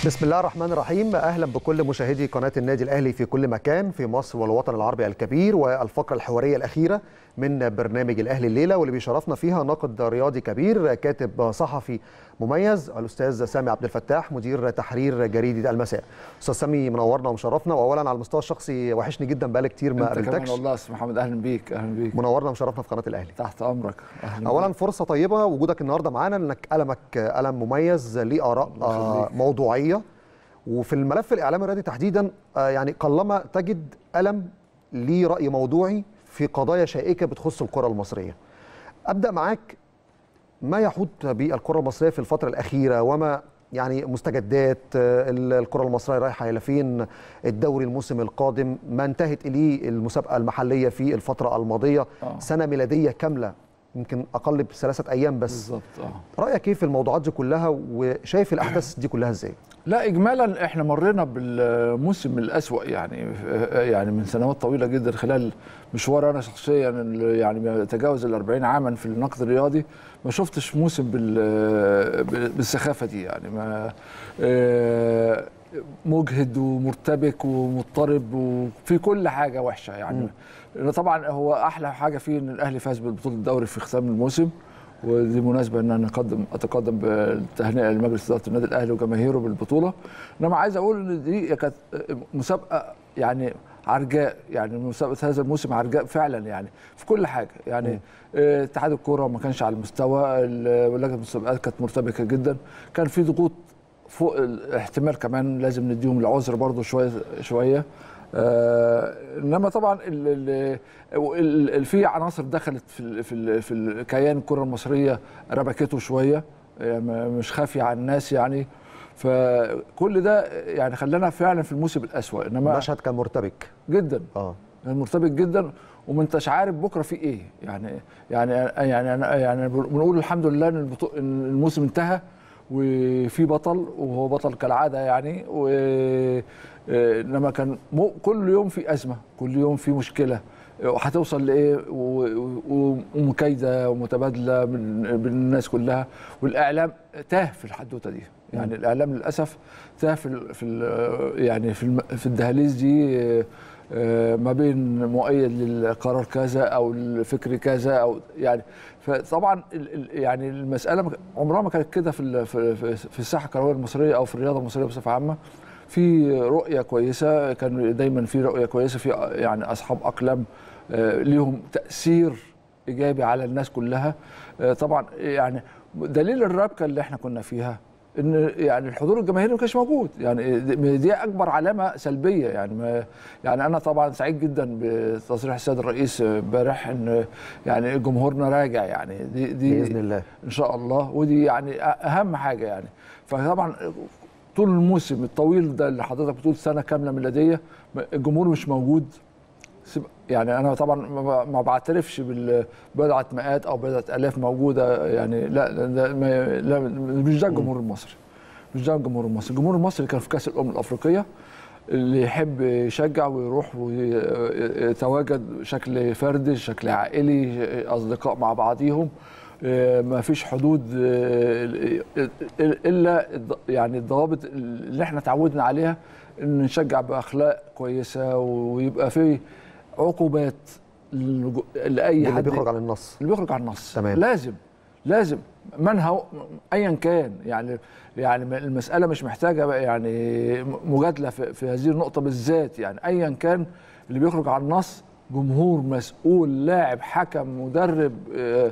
بسم الله الرحمن الرحيم اهلا بكل مشاهدي قناه النادي الاهلي في كل مكان في مصر والوطن العربي الكبير والفقره الحواريه الاخيره من برنامج الاهلي الليله واللي بيشرفنا فيها ناقد رياضي كبير كاتب صحفي مميز الاستاذ سامي عبد الفتاح مدير تحرير جريده المساء استاذ سامي منورنا ومشرفنا واولا على المستوى الشخصي وحشني جدا بقالي كتير ما انت كمان قابلتكش والله يا استاذ محمد اهلا بيك اهلا بيك منورنا ومشرفنا في قناه الاهلي تحت امرك اهلا اولا بيك. فرصه طيبه وجودك النهارده معانا لانك قلمك قلم مميز ليه اراء الله آه، يخليك. موضوعيه وفي الملف الاعلامي الرياضي تحديدا آه، يعني قلما تجد قلم ليه راي موضوعي في قضايا شائكه بتخص الكره المصريه ابدا معاك ما يحوط بالكره المصريه في الفتره الاخيره وما يعني مستجدات آه، ال- الكره المصريه رايحه الى فين الدوري الموسم القادم ما انتهت اليه المسابقه المحليه في الفتره الماضيه آه. سنه ميلاديه كامله يمكن اقل بثلاثه ايام بس بالظبط اه رايك ايه في الموضوعات دي كلها وشايف الاحداث دي كلها ازاي لا اجمالا احنا مرينا بالموسم الاسوا يعني يعني من سنوات طويله جدا خلال مشوار انا شخصيا اللي يعني تجاوز ال 40 عاما في النقد الرياضي ما شفتش موسم بال بالسخافه دي يعني ما آه، مجهد ومرتبك ومضطرب وفي كل حاجه وحشه يعني طبعا هو احلى حاجه فيه ان الاهلي فاز بالبطوله الدوري في ختام الموسم ودي مناسبه ان انا اقدم اتقدم بالتهنئه لمجلس اداره النادي الاهلي وجماهيره بالبطوله انما عايز اقول ان دي كانت مسابقه يعني عرجاء يعني مسابقه هذا الموسم عرجاء فعلا يعني في كل حاجه يعني آه، اتحاد الكوره ما كانش على المستوى ال- ولجنه المسابقات كانت مرتبكه جدا كان في ضغوط فوق الاحتمال كمان لازم نديهم العذر برضو شويه شويه آه انما طبعا ال ال ال ال في عناصر دخلت في ال في ال في الكيان الكره المصريه ربكته شويه آه، م- مش خافيه على الناس يعني فكل ده يعني خلانا فعلا في الموسم الاسوء انما المشهد كان مرتبك جدا اه يعني مرتبط جدا وما انتش عارف بكره في ايه يعني يعني يعني أنا- يعني بنقول الحمد لله ان البطو- إن الموسم انتهى وفي بطل وهو بطل كالعاده يعني و آه، انما كان مو- كل يوم في ازمه كل يوم في مشكله وهتوصل لايه و- و- ومكايده ومتبادله من بين الناس كلها والاعلام تاه في الحدوته دي يعني الاعلام للاسف تاه في ال في ال يعني في الم- في الدهاليز دي آه، آه، ما بين مؤيد للقرار كذا او الفكر كذا او يعني فطبعا ال- ال- يعني المساله ما ك- عمرها ما كانت كده في ال- في في- في الساحه الكرويه المصريه او في الرياضه المصريه بصفه عامه في رؤيه كويسه كان دايما في رؤيه كويسه في يعني اصحاب اقلام آه، ليهم تاثير ايجابي على الناس كلها آه، طبعا يعني دليل الربكه اللي احنا كنا فيها ان يعني الحضور الجماهيري ما كانش موجود يعني دي دي اكبر علامه سلبيه يعني ما يعني انا طبعا سعيد جدا بتصريح السيد الرئيس امبارح ان يعني جمهورنا راجع يعني دي دي باذن الله ان شاء الله ودي يعني اهم حاجه يعني فطبعا طول الموسم الطويل ده اللي حضرتك بتقول سنه كامله ميلاديه الجمهور مش موجود سيب- يعني انا طبعا ما ب- ما بعترفش بالبضعه مئات او بضعه الاف موجوده يعني لا لا- ده ما- لا مش ده الجمهور المصري مش ده الجمهور المصري الجمهور المصري كان في كاس الامم الافريقيه اللي يحب يشجع ويروح ويتواجد بشكل فردي شكل عائلي اصدقاء مع بعضيهم آه، ما فيش حدود آه، الا الض- يعني الضوابط اللي احنا تعودنا عليها ان نشجع باخلاق كويسه ويبقى في عقوبات للج- لاي اللي حد بيخرج عن النص اللي بيخرج عن النص تمام. لازم لازم من هو ايا كان يعني يعني المساله مش محتاجه بقى يعني مجادله في, في هذه النقطه بالذات يعني ايا كان اللي بيخرج عن النص جمهور مسؤول لاعب حكم مدرب آه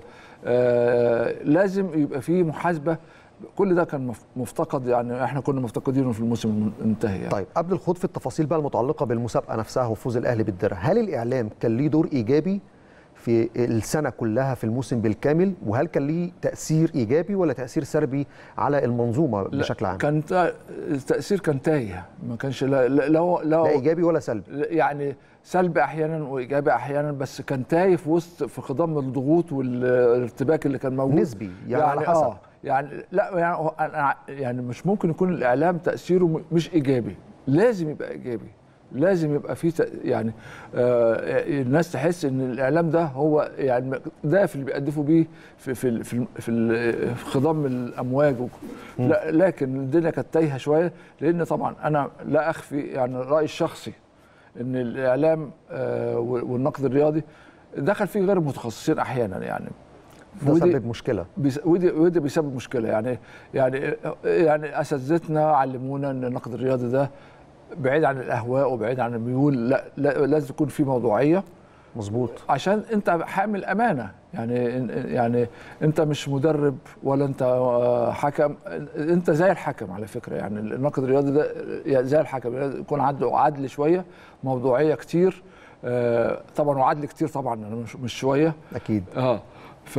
آه لازم يبقى فيه محاسبه كل ده كان مف- مفتقد يعني احنا كنا مفتقدينه في الموسم المنتهي يعني. طيب قبل الخوض في التفاصيل بقى المتعلقه بالمسابقه نفسها وفوز الاهلي بالدرع هل الاعلام كان ليه دور ايجابي في السنه كلها في الموسم بالكامل وهل كان ليه تاثير ايجابي ولا تاثير سلبي على المنظومه لا، بشكل عام كان تا- التاثير كان تايه ما كانش لا لا لو لو لا ايجابي ولا سلبي يعني سلبي احيانا وايجابي احيانا بس كان تايه في وسط في خضم الضغوط والارتباك اللي كان موجود نسبي يعني, على حسب آه يعني لا يعني هو أنا يعني مش ممكن يكون الاعلام تاثيره م- مش ايجابي لازم يبقى ايجابي لازم يبقى في ت- يعني آه الناس تحس ان الاعلام ده هو يعني ده في اللي بيقدفوا بيه في في ال- في, ال- في, ال- في خضم الامواج وك- لا لكن الدنيا كانت تايهه شويه لان طبعا انا لا اخفي يعني رايي الشخصي ان الاعلام آه والنقد الرياضي دخل فيه غير متخصصين احيانا يعني ده ودي- سبب مشكله بيس- ودي ودي بيسبب مشكله يعني يعني يعني اساتذتنا علمونا ان النقد الرياضي ده بعيد عن الاهواء وبعيد عن الميول لا, لا لازم تكون في موضوعيه مظبوط عشان انت حامل امانه يعني يعني انت مش مدرب ولا انت حكم انت زي الحكم على فكره يعني النقد الرياضي ده زي الحكم لازم يكون عنده عدل شويه موضوعيه كتير آه، طبعا وعدل كتير طبعا أنا مش مش شويه اكيد اه ف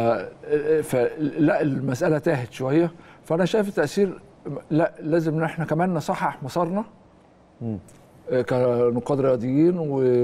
فلا المساله تاهت شويه فانا شايف التاثير لا لازم ان احنا كمان نصحح مسارنا مم. آه، كنقاد رياضيين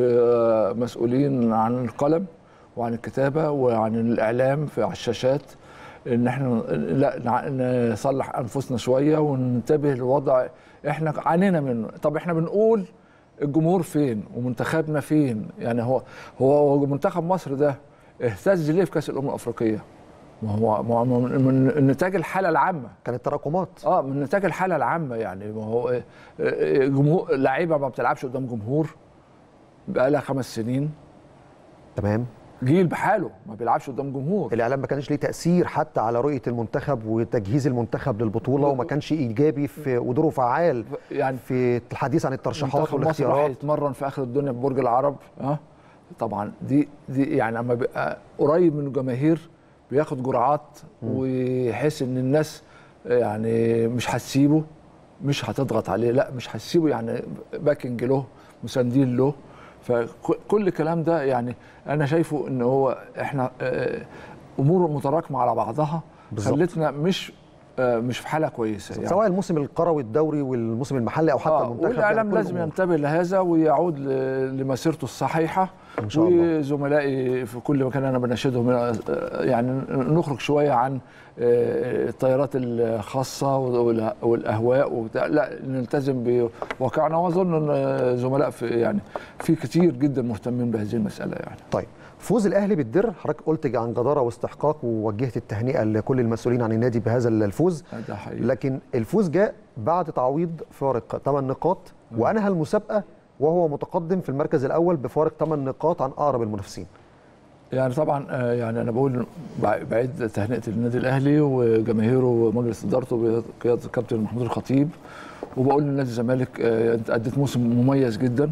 ومسؤولين عن القلم وعن الكتابه وعن الاعلام في على الشاشات ان احنا لا نع- نصلح انفسنا شويه وننتبه للوضع احنا عانينا منه طب احنا بنقول الجمهور فين ومنتخبنا فين يعني هو هو هو منتخب مصر ده اهتز ليه في كاس الامم الافريقيه ما هو ما هو من من نتاج الحاله العامه كانت تراكمات اه من نتاج الحاله العامه يعني ما هو آه، آه، جمهور لعيبه ما بتلعبش قدام جمهور بقى لها خمس سنين تمام جيل بحاله ما بيلعبش قدام جمهور الاعلام ما كانش ليه تاثير حتى على رؤيه المنتخب وتجهيز المنتخب للبطوله وما كانش ايجابي في ودوره فعال يعني في الحديث عن الترشيحات منتخب مصر راح والاختيارات يتمرن في اخر الدنيا في برج العرب اه طبعا دي دي يعني اما بيبقى قريب من الجماهير بياخد جرعات ويحس ان الناس يعني مش هتسيبه مش هتضغط عليه لا مش هتسيبه يعني باكنج له مساندين له فكل الكلام ده يعني انا شايفه ان هو احنا آه، امور متراكمه على بعضها بالظبط. خلتنا مش آه، مش في حاله كويسه يعني سواء الموسم القروي الدوري والموسم المحلي او حتى آه المنتخب والاعلام يعني كل لازم الأمور. ينتبه لهذا ويعود ل- لمسيرته الصحيحه إن شاء الله. وزملائي في كل مكان انا بناشدهم آه، يعني نخرج شويه عن آه، الطيارات الخاصه وال- والاهواء وبتاع لا نلتزم بواقعنا واظن ان زملاء في يعني في كتير جدا مهتمين بهذه المساله يعني طيب فوز الاهلي بالدر حضرتك قلت عن جداره واستحقاق ووجهت التهنئه لكل المسؤولين عن النادي بهذا الفوز ده حقيقي لكن الفوز جاء بعد تعويض فارق 8 نقاط وانهى المسابقه وهو متقدم في المركز الاول بفارق 8 نقاط عن اقرب المنافسين يعني طبعا آه، يعني انا بقول بع- بعيد تهنئه النادي الاهلي وجماهيره ومجلس ادارته بقياده الكابتن محمود الخطيب وبقول لنادي الزمالك آه، انت اديت موسم مميز جدا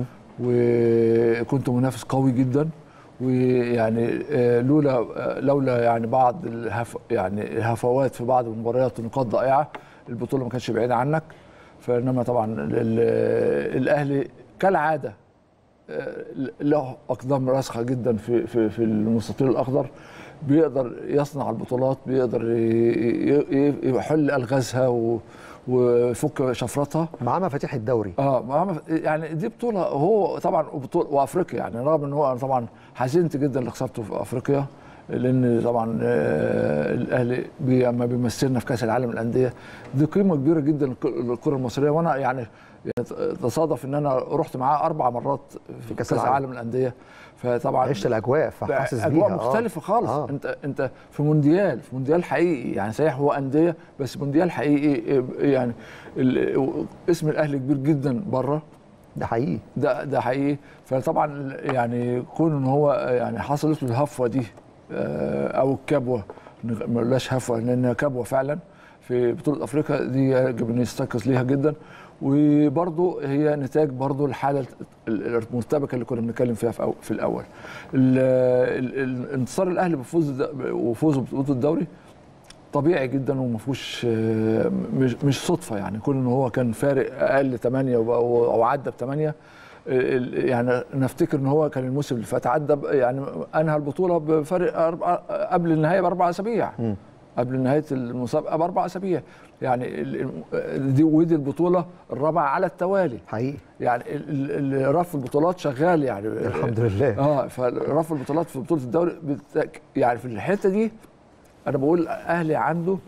وكنت منافس قوي جدا ويعني آه، لولا آه، لولا يعني بعض الهف يعني الهفوات في بعض المباريات ونقاط ضائعه البطوله ما كانتش بعيده عنك فانما طبعا ال- الاهلي كالعاده له اقدام راسخه جدا في في في المستطيل الاخضر بيقدر يصنع البطولات بيقدر ي- ي- يحل الغازها و- ويفك شفرتها مع مفاتيح الدوري اه ما- يعني دي بطوله هو طبعا بطوله وافريقيا يعني رغم ان هو انا طبعا حزنت جدا اللي خسرته في افريقيا لان طبعا آه، الاهلي بي اما بيمثلنا في كاس العالم للانديه دي قيمه كبيره جدا للك- للكره المصريه وانا يعني يعني تصادف ان انا رحت معاه اربع مرات في كأس كاس, العالم. العالم للانديه فطبعا عشت الاجواء فحاسس بيها اجواء آه. مختلفه خالص آه. آه. انت انت في مونديال في مونديال حقيقي يعني صحيح هو انديه بس مونديال حقيقي يعني ال- اسم الاهلي كبير جدا بره ده حقيقي ده ده حقيقي فطبعا يعني كون ان هو يعني حصلت له الهفوه دي آه، او الكبوه ما نقولهاش هفوه لانها كبوه فعلا في بطوله افريقيا دي يجب ان يستيقظ ليها جدا وبرضه هي نتاج برضه الحاله المرتبكه اللي كنا بنتكلم فيها في, أو في الاول ال- ال- ال- انتصار الاهلي بفوز الد- وفوزه ببطوله الدوري طبيعي جدا وما فيهوش آه، مش مش صدفه يعني كون ان هو كان فارق اقل 8 او عدى ب 8 يعني نفتكر ان هو كان الموسم اللي فات عدى ب- يعني انهى البطوله بفرق أربعة قبل النهايه باربع اسابيع مم. قبل نهايه المسابقه باربع اسابيع يعني ال- ال- دي ودي البطوله الرابعه على التوالي حقيقي يعني ال- ال- رف البطولات شغال يعني الحمد لله اه فرف البطولات في بطوله الدوري بت- يعني في الحته دي انا بقول الاهلي عنده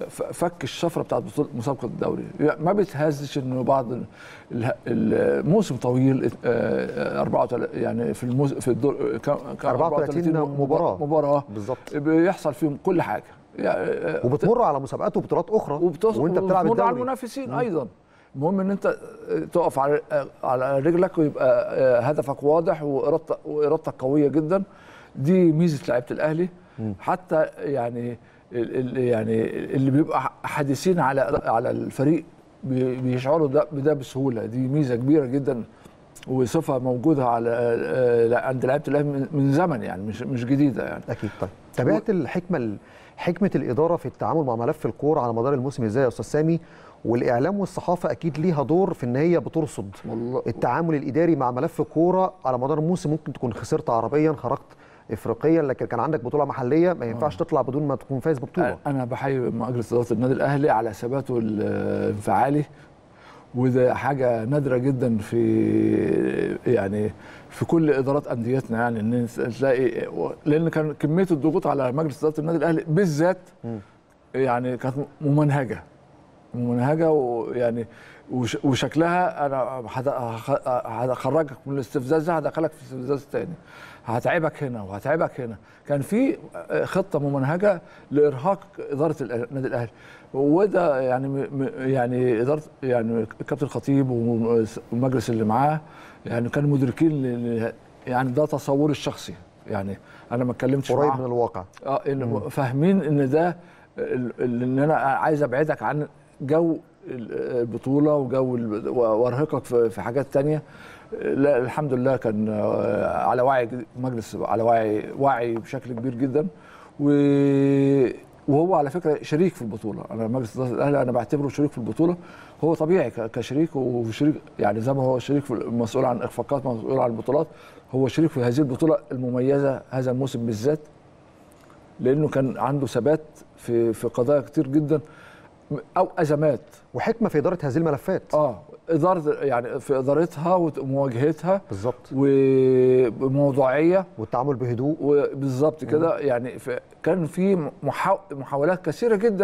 ف- فك الشفره بتاعت بطوله مسابقه الدوري يعني ما بيتهزش انه بعض ال- ال- الموسم طويل آه، 34 يعني في الموسم في الدور كان كان 34 مباراة. مباراه بالظبط بيحصل فيهم كل حاجه يعني آه، وبتمر على مسابقات وبطولات اخرى وبتص... وانت بتلعب وبتمر على الدوري المنافسين ايضا المهم ان انت تقف على على رجلك ويبقى آه، هدفك واضح وارادتك وارادتك قويه جدا دي ميزه لعيبه الاهلي حتى يعني ال- ال- يعني اللي بيبقى حديثين على على الفريق بي- بيشعروا ده بده بسهوله دي ميزه كبيره جدا وصفه موجوده على آه، عند لعيبه الاهلي من- من زمن يعني مش مش جديده يعني اكيد طيب تابعت الحكمه ال- حكمه الاداره في التعامل مع ملف الكوره على مدار الموسم ازاي يا استاذ سامي والاعلام والصحافه اكيد ليها دور في ان هي بترصد والله التعامل الاداري مع ملف الكوره على مدار الموسم ممكن تكون خسرت عربيا خرجت افريقيا لكن كان عندك بطوله محليه ما ينفعش تطلع بدون ما تكون فايز ببطوله انا بحيي مجلس اداره النادي الاهلي على ثباته الانفعالي وده حاجه نادره جدا في يعني في كل ادارات انديتنا يعني ان انت تلاقي لان كان كميه الضغوط على مجلس اداره النادي الاهلي بالذات يعني كانت ممنهجه ممنهجه ويعني وش وشكلها انا هد- هخ- هخرجك من الاستفزاز ده هدخلك في الاستفزاز الثاني هتعبك هنا وهتعبك هنا كان في خطه ممنهجه لارهاق اداره الأه- النادي الاهلي وده يعني م- م- يعني اداره يعني الكابتن الخطيب والمجلس اللي معاه يعني كانوا مدركين ل- ل- يعني ده تصوري الشخصي يعني انا ما اتكلمتش قريب معاه من الواقع اه إن فاهمين ان ده ال- ال- ان انا عايز ابعدك عن جو ال- البطوله وجو ال- وارهقك في في حاجات تانية لا الحمد لله كان آه، على وعي جد- مجلس على وعي وعي بشكل كبير جدا و- وهو على فكره شريك في البطوله انا مجلس اداره الاهلي انا بعتبره شريك في البطوله هو طبيعي ك- كشريك وشريك يعني زي ما هو شريك في مسؤول عن اخفاقات مسؤول عن البطولات هو شريك في هذه البطوله المميزه هذا الموسم بالذات لانه كان عنده ثبات في في قضايا كتير جدا او ازمات وحكمه في اداره هذه الملفات اه اداره يعني في ادارتها ومواجهتها بالظبط وبموضوعيه والتعامل بهدوء وبالظبط كده يعني في كان في محاو- محاولات كثيره جدا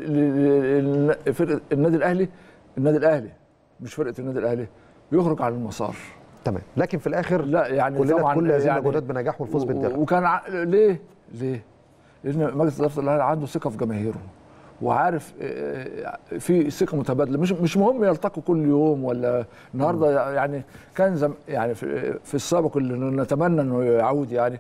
ل- ل- لفرقه النادي الاهلي النادي الاهلي مش فرقه النادي الاهلي بيخرج على المسار تمام لكن في الاخر لا يعني كلنا طبعا كل هذه يعني المجهودات بنجاح والفوز و- بالدرع وكان ع... ليه؟ ليه؟ لان مجلس اداره الاهلي عنده ثقه في جماهيره وعارف آه، في ثقه متبادله مش مش مهم يلتقوا كل يوم ولا النهارده يعني كان زم يعني في, في السابق اللي نتمنى انه يعود يعني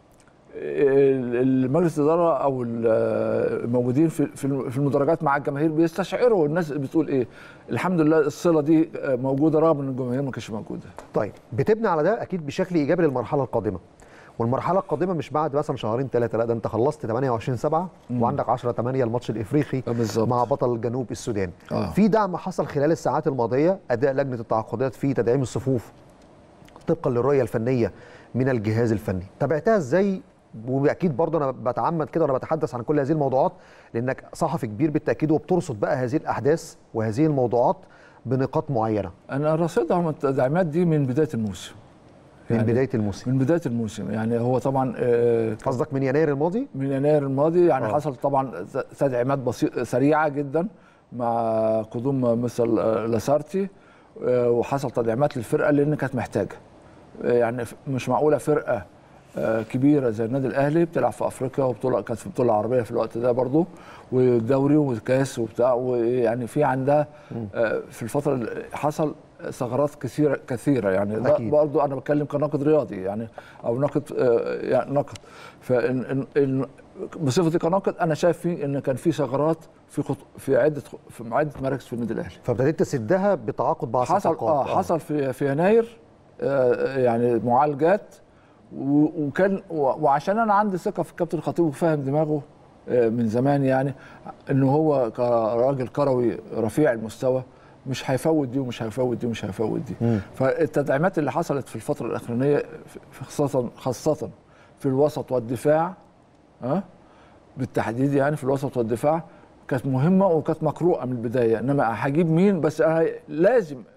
المجلس الاداره او الموجودين في في في المدرجات مع الجماهير بيستشعروا الناس بتقول ايه الحمد لله الصله دي موجوده رغم ان الجماهير ما كانتش موجوده طيب بتبني على ده اكيد بشكل ايجابي للمرحله القادمه والمرحله القادمه مش بعد مثلا شهرين ثلاثه لا ده انت خلصت 28 7 وعندك 10 8 الماتش الافريقي آه، بالظبط. مع بطل جنوب السودان آه. في دعم حصل خلال الساعات الماضيه اداء لجنه التعاقدات في تدعيم الصفوف طبقا للرؤيه الفنيه من الجهاز الفني تابعتها ازاي واكيد برضه انا بتعمد كده وانا بتحدث عن كل هذه الموضوعات لانك صحفي كبير بالتاكيد وبترصد بقى هذه الاحداث وهذه الموضوعات بنقاط معينه انا راصدهم التدعيمات دي من بدايه الموسم من يعني بدايه الموسم من بدايه الموسم يعني هو طبعا آه، قصدك من يناير الماضي من يناير الماضي يعني آه. حصل طبعا تدعيمات بسيطه سريعه جدا مع قدوم مثل آه، لاسارتي آه، وحصل تدعيمات للفرقه لان كانت محتاجه آه، يعني ف- مش معقوله فرقه آه، كبيره زي النادي الاهلي بتلعب في افريقيا وبطوله كانت في بطوله عربيه في الوقت ده برضو ودوري وكاس وبتاع ويعني في عندها آه، في الفتره اللي حصل ثغرات كثيره كثيره يعني ده أكيد. برضو انا بتكلم كناقد رياضي يعني او ناقد آه، يعني ناقد فإن إن- إن بصفتي كناقد انا شايف في ان كان في ثغرات في خط... في عده في عده مراكز في النادي الاهلي فابتديت تسدها بتعاقد بعض حصل الصفقات. اه حصل في في يناير آه، يعني معالجات و- وكان و- وعشان انا عندي ثقه في الكابتن الخطيب وفاهم دماغه آه، من زمان يعني انه هو كراجل كروي رفيع المستوى مش هيفوت دي ومش هيفوت دي ومش هيفوت دي مم. فالتدعيمات اللي حصلت في الفتره الاخرانيه في- خاصه خاصه في الوسط والدفاع ها بالتحديد يعني في الوسط والدفاع كانت مهمه وكانت مقروءه من البدايه انما هجيب مين بس أنا لازم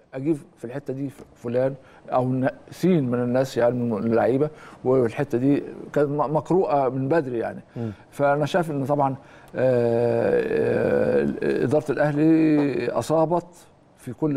اجيب في الحته دي فلان او ن- سين من الناس يعني من اللعيبه والحته دي كانت م- مقروءه من بدري يعني فانا شايف ان طبعا آه، آه، اداره الاهلي اصابت في كل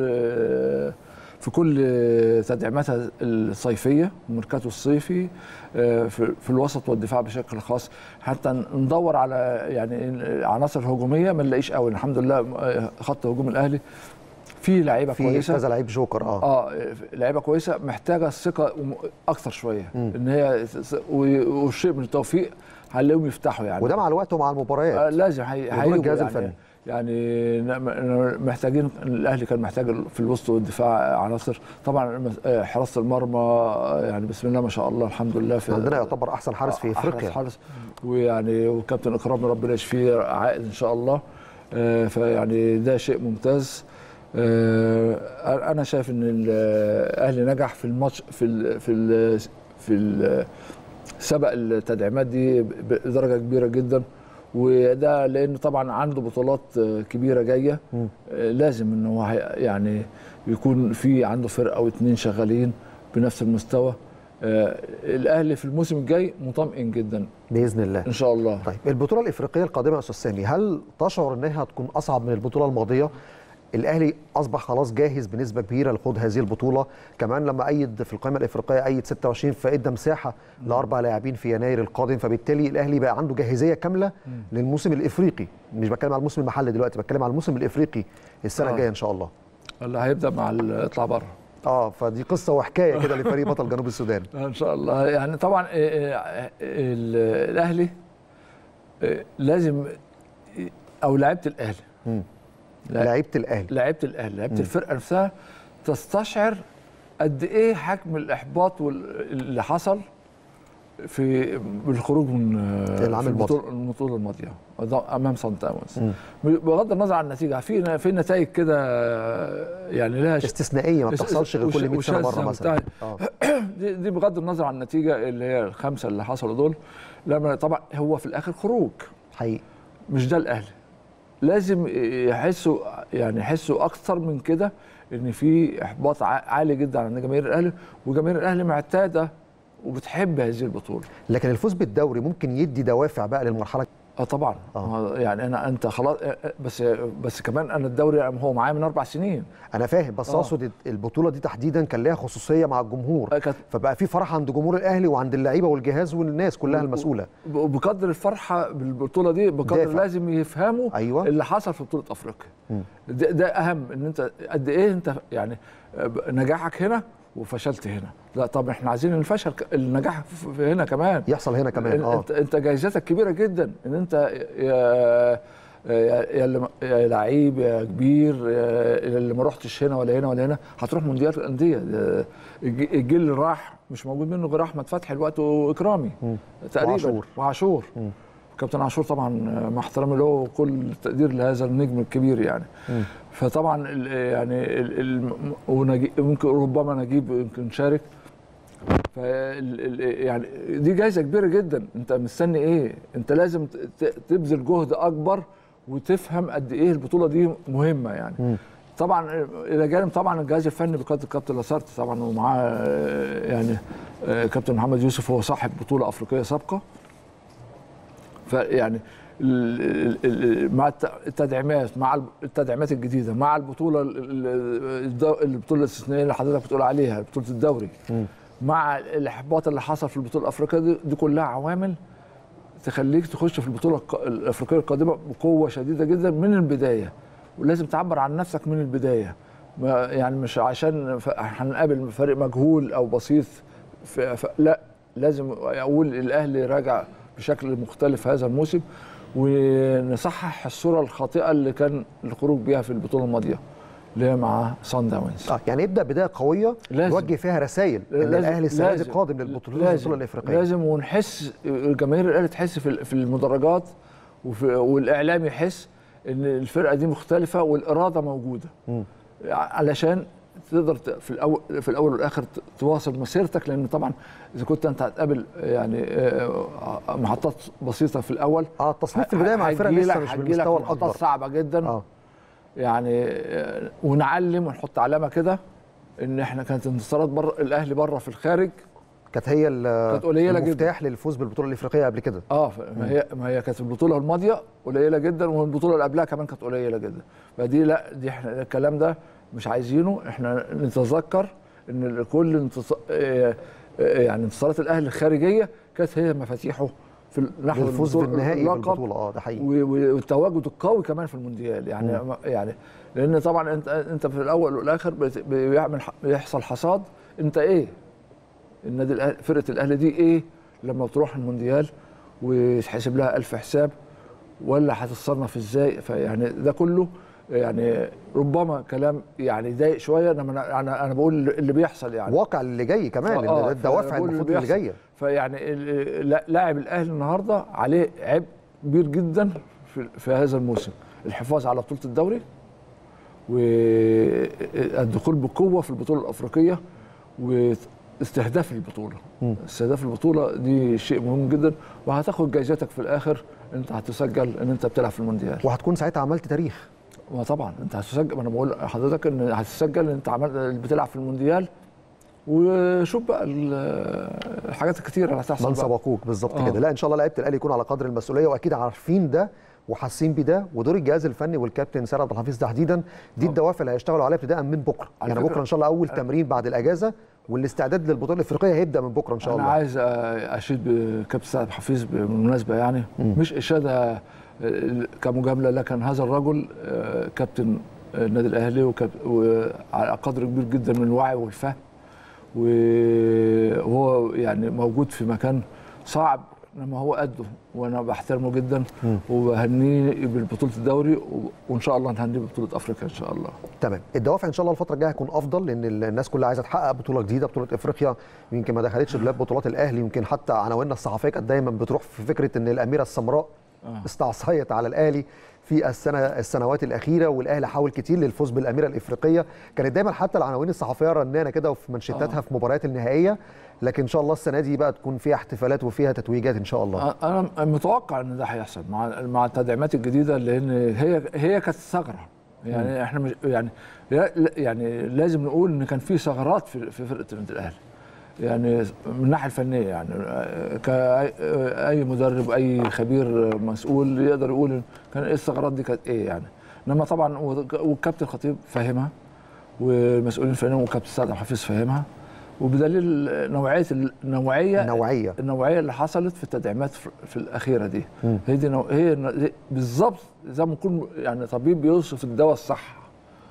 في كل تدعيماتها الصيفيه الميركاتو الصيفي آه، في في الوسط والدفاع بشكل خاص حتى ندور على يعني عناصر هجوميه ما نلاقيش قوي الحمد لله آه، خط هجوم الاهلي فيه لعيبه في كويسه كذا لعيب جوكر اه اه لعيبه كويسه محتاجه ثقه وم- اكتر شويه ان هي س- و- والشيء من التوفيق هنلاقيهم يفتحوا يعني وده مع الوقت ومع المباريات آه لازم هي ودور هيجوا الجهاز يعني الفني. يعني ن- ن- محتاجين الاهلي كان محتاج في الوسط والدفاع عناصر طبعا آه، حراسه المرمى آه، يعني بسم الله ما شاء الله الحمد لله في عندنا يعتبر احسن حارس في أحرز افريقيا حارس ويعني وكابتن اكرام ربنا يشفيه عائد ان شاء الله آه، فيعني ده شيء ممتاز آه، انا شايف ان الاهلي نجح في الماتش في ال في ال في ال سبق التدعيمات دي بدرجه كبيره جدا وده لان طبعا عنده بطولات آه، كبيره جايه مم. آه، لازم ان هو هي- يعني يكون في عنده فرقه او اتنين شغالين بنفس المستوى آه، الاهلي في الموسم الجاي مطمئن جدا باذن الله ان شاء الله طيب البطوله الافريقيه القادمه يا استاذ سامي هل تشعر انها هتكون اصعب من البطوله الماضيه الاهلي اصبح خلاص جاهز بنسبه كبيره لخوض هذه البطوله كمان لما ايد في القائمه الافريقيه ايد 26 فادى مساحه لاربع لاعبين في يناير القادم فبالتالي الاهلي بقى عنده جاهزيه كامله للموسم الافريقي مش بتكلم على الموسم المحلي دلوقتي بتكلم على الموسم الافريقي السنه آه. الجايه ان شاء الله اللي هيبدا مع ال- اطلع بره اه فدي قصه وحكايه كده لفريق بطل جنوب السودان ان شاء الله يعني طبعا آه، آه، ال- الاهلي آه، لازم او لعيبه الاهلي مم. لا- لعيبه الاهلي لعيبه الاهلي لعيبه الفرقه نفسها تستشعر قد ايه حجم الاحباط وال- اللي حصل في بالخروج من العام في الماضي. البطوله البطوله الماضيه امام سان داونز بغض النظر عن النتيجه في في نتائج كده يعني لها ش- استثنائيه ما بتحصلش غير كل 100 سنه وشاذة مره مثلا وبتاع. اه دي, دي بغض النظر عن النتيجه اللي هي الخمسه اللي حصلوا دول لما طبعا هو في الاخر خروج حقيقي مش ده الاهلي لازم يحسوا يعني يحسوا اكتر من كده ان في احباط ع- عالي جدا عند جماهير الاهلي وجماهير الاهلي معتاده وبتحب هذه البطوله لكن الفوز بالدوري ممكن يدي دوافع بقى للمرحله اه طبعا آه. آه. يعني انا انت خلاص آه، آه، بس بس كمان انا الدوري هو معايا من اربع سنين انا فاهم بس آه. اقصد البطوله دي تحديدا كان ليها خصوصيه مع الجمهور آه، كانت فبقى في فرح عند جمهور الاهلي وعند اللعيبه والجهاز والناس كلها المسؤوله ب- بقدر الفرحه بالبطوله دي بقدر دافع. لازم يفهموا أيوة. اللي حصل في بطوله افريقيا مم. ده, ده اهم ان انت قد ايه انت يعني ب- نجاحك هنا وفشلت هنا لا طب احنا عايزين الفشل ك- النجاح في في هنا كمان يحصل هنا كمان إن- اه انت انت جايزتك كبيره جدا ان انت يا يا يا اللي- يا لعيب يا كبير يا اللي ما رحتش هنا ولا هنا ولا هنا هتروح مونديال الانديه ده الج- الجيل اللي راح مش موجود منه غير احمد فتحي الوقت واكرامي مم. تقريبا وعاشور. وعاشور مم. كابتن عاشور طبعا مع احترامي له وكل التقدير لهذا النجم الكبير يعني مم. فطبعا ال- يعني ال ال ونجي- ممكن ربما نجيب يمكن شارك فال ال- يعني دي جايزه كبيره جدا انت مستني ايه انت لازم ت- ت- تبذل جهد اكبر وتفهم قد ايه البطوله دي مهمه يعني مم. طبعا الى جانب طبعا الجهاز الفني بقياده الكابتن لاسارت طبعا ومعاه آه، يعني آه، كابتن محمد يوسف هو صاحب بطوله افريقيه سابقه فيعني ال- ال- ال- مع الت- التدعيمات مع الب- التدعيمات الجديده مع البطوله ال- ال- الدو- البطوله الاستثنائيه اللي حضرتك بتقول عليها بطوله الدوري مم. مع الاحباط اللي حصل في البطوله الافريقيه دي, دي كلها عوامل تخليك تخش في البطوله الق- الافريقيه القادمه بقوه شديده جدا من البدايه ولازم تعبر عن نفسك من البدايه ما يعني مش عشان ف- هنقابل فريق مجهول او بسيط ف... ف... لا لازم اقول الاهلي راجع بشكل مختلف هذا الموسم ونصحح الصوره الخاطئه اللي كان الخروج بيها في البطوله الماضيه اللي هي مع سان داونز اه يعني يبدا بدايه قويه لازم. يوجه فيها رسائل ان لازم- الاهلي السنه دي لازم. قادم للبطوله لازم البطوله الافريقيه لازم ونحس جماهير الاهلي تحس في في المدرجات وفي والاعلام يحس ان الفرقه دي مختلفه والاراده موجوده مم. علشان تقدر ت- في الاول في الاول والاخر ت- تواصل مسيرتك لان طبعا اذا كنت انت هتقابل يعني آه، محطات بسيطه في الاول اه التصنيف في البدايه مع الفرق هتجيلك- لسه مش هتجيلك بالمستوى محطات الاكبر صعبه جدا اه يعني آه، ونعلم ونحط علامه كده ان احنا كانت انتصارات بره الاهلي بره في الخارج كانت هي ال- كانت قليلة جدا. المفتاح للفوز بالبطوله الافريقيه قبل كده اه ف- ما هي ما هي كانت البطوله الماضيه قليله جدا والبطوله اللي قبلها كمان كانت قليله جدا فدي لا دي احنا الكلام ده مش عايزينه احنا نتذكر ان كل انتص... آه، آه، يعني انتصارات الاهلي الخارجيه كانت هي مفاتيحه في نحو للفوز البطولة- بالنهائي اللقب بالبطوله اه ده حقيقي و- و- والتواجد القوي كمان في المونديال يعني يعني لان طبعا انت انت في الاول والاخر بت- بيعمل ح- بيحصل حصاد انت ايه النادي الأهلي فرقه الاهلي دي ايه لما بتروح المونديال ويتحسب لها ألف حساب ولا هتتصنف ازاي فيعني ده كله يعني ربما كلام يعني يضايق شويه انما انا انا أنا بقول اللي بيحصل يعني واقع اللي جاي كمان ان آه، ده الدوافع فبقول المفروض اللي بيحصل. جايه فيعني ال- لا- لاعب الاهلي النهارده عليه عبء كبير جدا في, في هذا الموسم الحفاظ على بطوله الدوري والدخول بقوه في البطوله الافريقيه واستهداف البطوله استهداف البطوله دي شيء مهم جدا وهتاخد جايزتك في الاخر انت هتسجل ان انت بتلعب في المونديال وهتكون ساعتها عملت تاريخ ما طبعا انت هتسجل ما انا بقول لحضرتك ان هتسجل ان انت عملت بتلعب في المونديال وشوف بقى ال- الحاجات الكتيره اللي هتحصل من بقى. سبقوك بالظبط آه. كده لا ان شاء الله لعيبه الاهلي يكونوا على قدر المسؤوليه واكيد عارفين ده وحاسين بده ودور الجهاز الفني والكابتن سيد عبد الحفيظ تحديدا دي الدوافع اللي هيشتغلوا عليها ابتداء من بكره على يعني فكرة- بكره ان شاء الله اول تمرين بعد الاجازه والاستعداد للبطوله الافريقيه هيبدا من بكره ان شاء انا الله عايز أ- اشيد بكابتن سعد حفيظ بالمناسبه يعني مش اشاده آه، كمجامله لكن هذا الرجل آه، كابتن النادي الاهلي وكاب- وعلى قدر كبير جدا من الوعي والفهم وهو يعني موجود في مكان صعب انما هو قده وانا بحترمه جدا وبهنيه ببطوله الدوري و- وان شاء الله نهنيه ببطوله افريقيا ان شاء الله تمام الدوافع ان شاء الله الفتره الجايه هتكون افضل لان الناس كلها عايزه تحقق بطوله جديده بطوله افريقيا يمكن ما دخلتش بلاد بطولات الاهلي يمكن حتى عناويننا الصحفيه كانت دايما بتروح في فكره ان الاميره السمراء آه. استعصيت على الاهلي في السنه السنوات الاخيره والاهلي حاول كتير للفوز بالاميره الافريقيه كانت دايما حتى العناوين الصحفيه رنانه كده وفي منشطاتها آه. في مباريات النهائيه لكن ان شاء الله السنه دي بقى تكون فيها احتفالات وفيها تتويجات ان شاء الله انا متوقع ان ده هيحصل مع مع التدعيمات الجديده لان هي هي كانت ثغره يعني احنا مش يعني لا- يعني لازم نقول ان كان في ثغرات في في فرقه النادي الاهلي يعني من الناحيه الفنيه يعني كاي مدرب اي خبير مسؤول يقدر يقول إن كان ايه الثغرات دي كانت ايه يعني انما طبعا والكابتن خطيب فاهمها والمسؤولين فاهمها والكابتن سعد حفيظ فاهمها وبدليل نوعيه النوعيه النوعيه النوعيه اللي حصلت في التدعيمات في في الاخيره دي هي دي نوع هي الن- دي بالظبط زي ما يكون يعني طبيب بيوصف الدواء الصح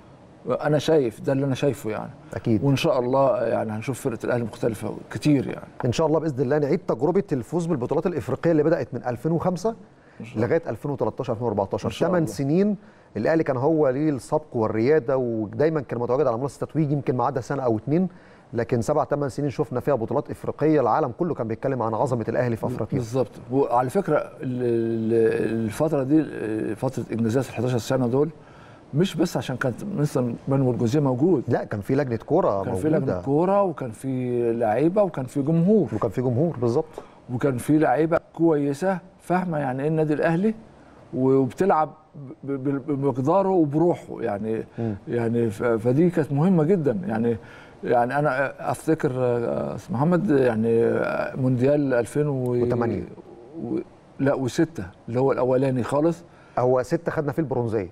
انا شايف ده اللي انا شايفه يعني اكيد وان شاء الله يعني هنشوف فرقه الاهلي مختلفه كتير يعني ان شاء الله باذن الله نعيد تجربه الفوز بالبطولات الافريقيه اللي بدات من 2005 لغايه 2013 2014 إن شاء 8 الله. سنين الاهلي كان هو ليه السبق والرياده ودايما كان متواجد على منصه التتويج يمكن ما عدا سنه او اتنين لكن سبع ثمان سنين شفنا فيها بطولات افريقيه العالم كله كان بيتكلم عن عظمه الاهلي في افريقيا بالظبط وعلى فكره ال- ال- الفتره دي فتره انجازات ال 11 سنه دول مش بس عشان كانت مثلا مانويل جوزيه موجود لا كان في لجنه كوره كان في موجوده لجنه كوره وكان في لعيبه وكان في جمهور وكان في جمهور بالظبط وكان في لعيبه كويسه فاهمه يعني ايه النادي الاهلي وبتلعب ب- ب- بمقداره وبروحه يعني يعني ف- فدي كانت مهمه جدا يعني يعني انا افتكر آه، أستاذ محمد يعني آه، مونديال 2008 و... لا وستة اللي هو الاولاني خالص هو ستة خدنا فيه البرونزيه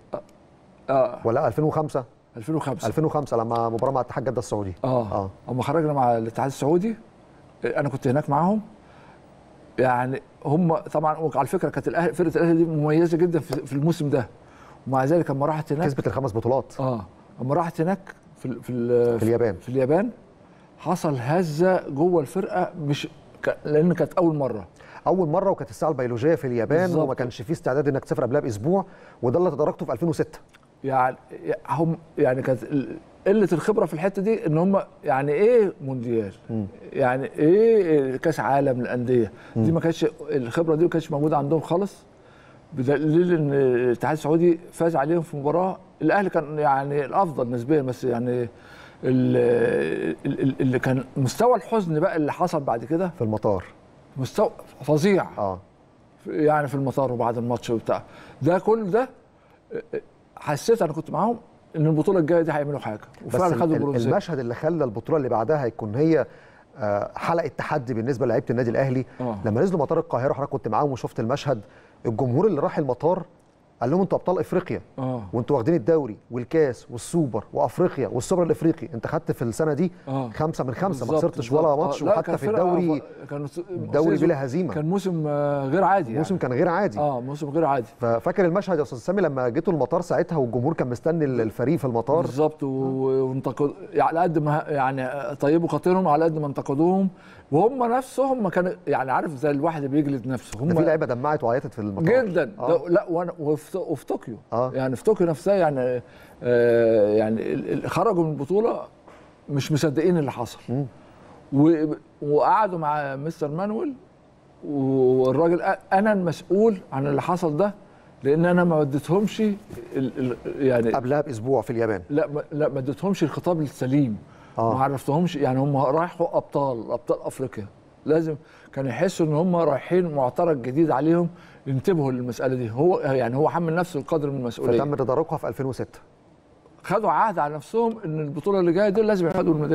اه ولا 2005 2005 2005 لما مباراه مع اتحاد جده السعودي اه اه اه اما خرجنا مع الاتحاد السعودي آه، انا كنت هناك معاهم يعني هم طبعا وعلى فكره كانت الاهلي فرقه الاهلي دي مميزه جدا في في الموسم ده ومع ذلك اما راحت هناك كسبت الخمس بطولات اه اما راحت هناك في ال- في, ال- في اليابان في اليابان حصل هزه جوه الفرقه مش ك- لان كانت اول مره اول مره وكانت الساعه البيولوجيه في اليابان بالظبط. وما كانش فيه استعداد انك تسافر قبلها باسبوع وده اللي تدرجته في 2006 يعني هم يعني كانت ال- قله الخبره في الحته دي ان هم يعني ايه مونديال يعني ايه كاس عالم للانديه دي ما كانتش الخبره دي ما كانتش موجوده عندهم خالص بدليل ان الاتحاد السعودي فاز عليهم في مباراه الاهلي كان يعني الافضل نسبيا بس يعني ال- ال- اللي كان مستوى الحزن بقى اللي حصل بعد كده في المطار مستوى فظيع اه يعني في المطار وبعد الماتش وبتاع ده كل ده حسيت انا كنت معاهم ان البطوله الجايه دي هيعملوا حاجه بس وفعلا ال- خدوا ال- البرونزيه المشهد اللي خلى البطوله اللي بعدها يكون هي آه، حلقه تحدي بالنسبه لعيبه النادي الاهلي آه. لما نزلوا مطار القاهره وحضرتك كنت معاهم وشفت المشهد الجمهور اللي راح المطار قال لهم انتوا ابطال افريقيا اه وانتوا واخدين الدوري والكاس والسوبر وافريقيا والسوبر الافريقي انت خدت في السنه دي اه خمسه من خمسه ما بالظبط، خسرتش ولا بالظبط. ماتش آه، لا، كان وحتى في فرقة الدوري ف- كان س- الدوري سيزون- بلا هزيمه كان موسم آه، غير عادي يعني. موسم كان غير عادي اه موسم غير عادي ففاكر المشهد يا استاذ سامي لما جيتوا المطار ساعتها والجمهور كان مستني الفريق في المطار بالظبط و- وانتقد يعني على قد ما يعني طيبوا خاطرهم على قد ما انتقدوهم وهم نفسهم ما كانوا يعني عارف زي الواحد اللي بيجلد نفسه ده في هم لعيبه دمعت وعيطت في المطار جدا آه. ده لا وانا وفي, وفي طوكيو آه. يعني في طوكيو نفسها يعني آه يعني ال- ال- خرجوا من البطوله مش مصدقين اللي حصل مم. و- وقعدوا مع مستر مانويل والراجل قال انا المسؤول عن اللي حصل ده لان انا ما اديتهمش ال- ال- يعني قبلها باسبوع في اليابان لا ما- لا ما اديتهمش الخطاب السليم آه. ما عرفتهمش يعني هم رايحوا ابطال ابطال افريقيا لازم كانوا يحسوا ان هم رايحين معترك جديد عليهم ينتبهوا للمساله دي هو يعني هو حمل نفسه القدر من المسؤوليه فتم تداركها في 2006 خدوا عهد على نفسهم ان البطوله اللي جايه دي لازم ياخدوا الميداليه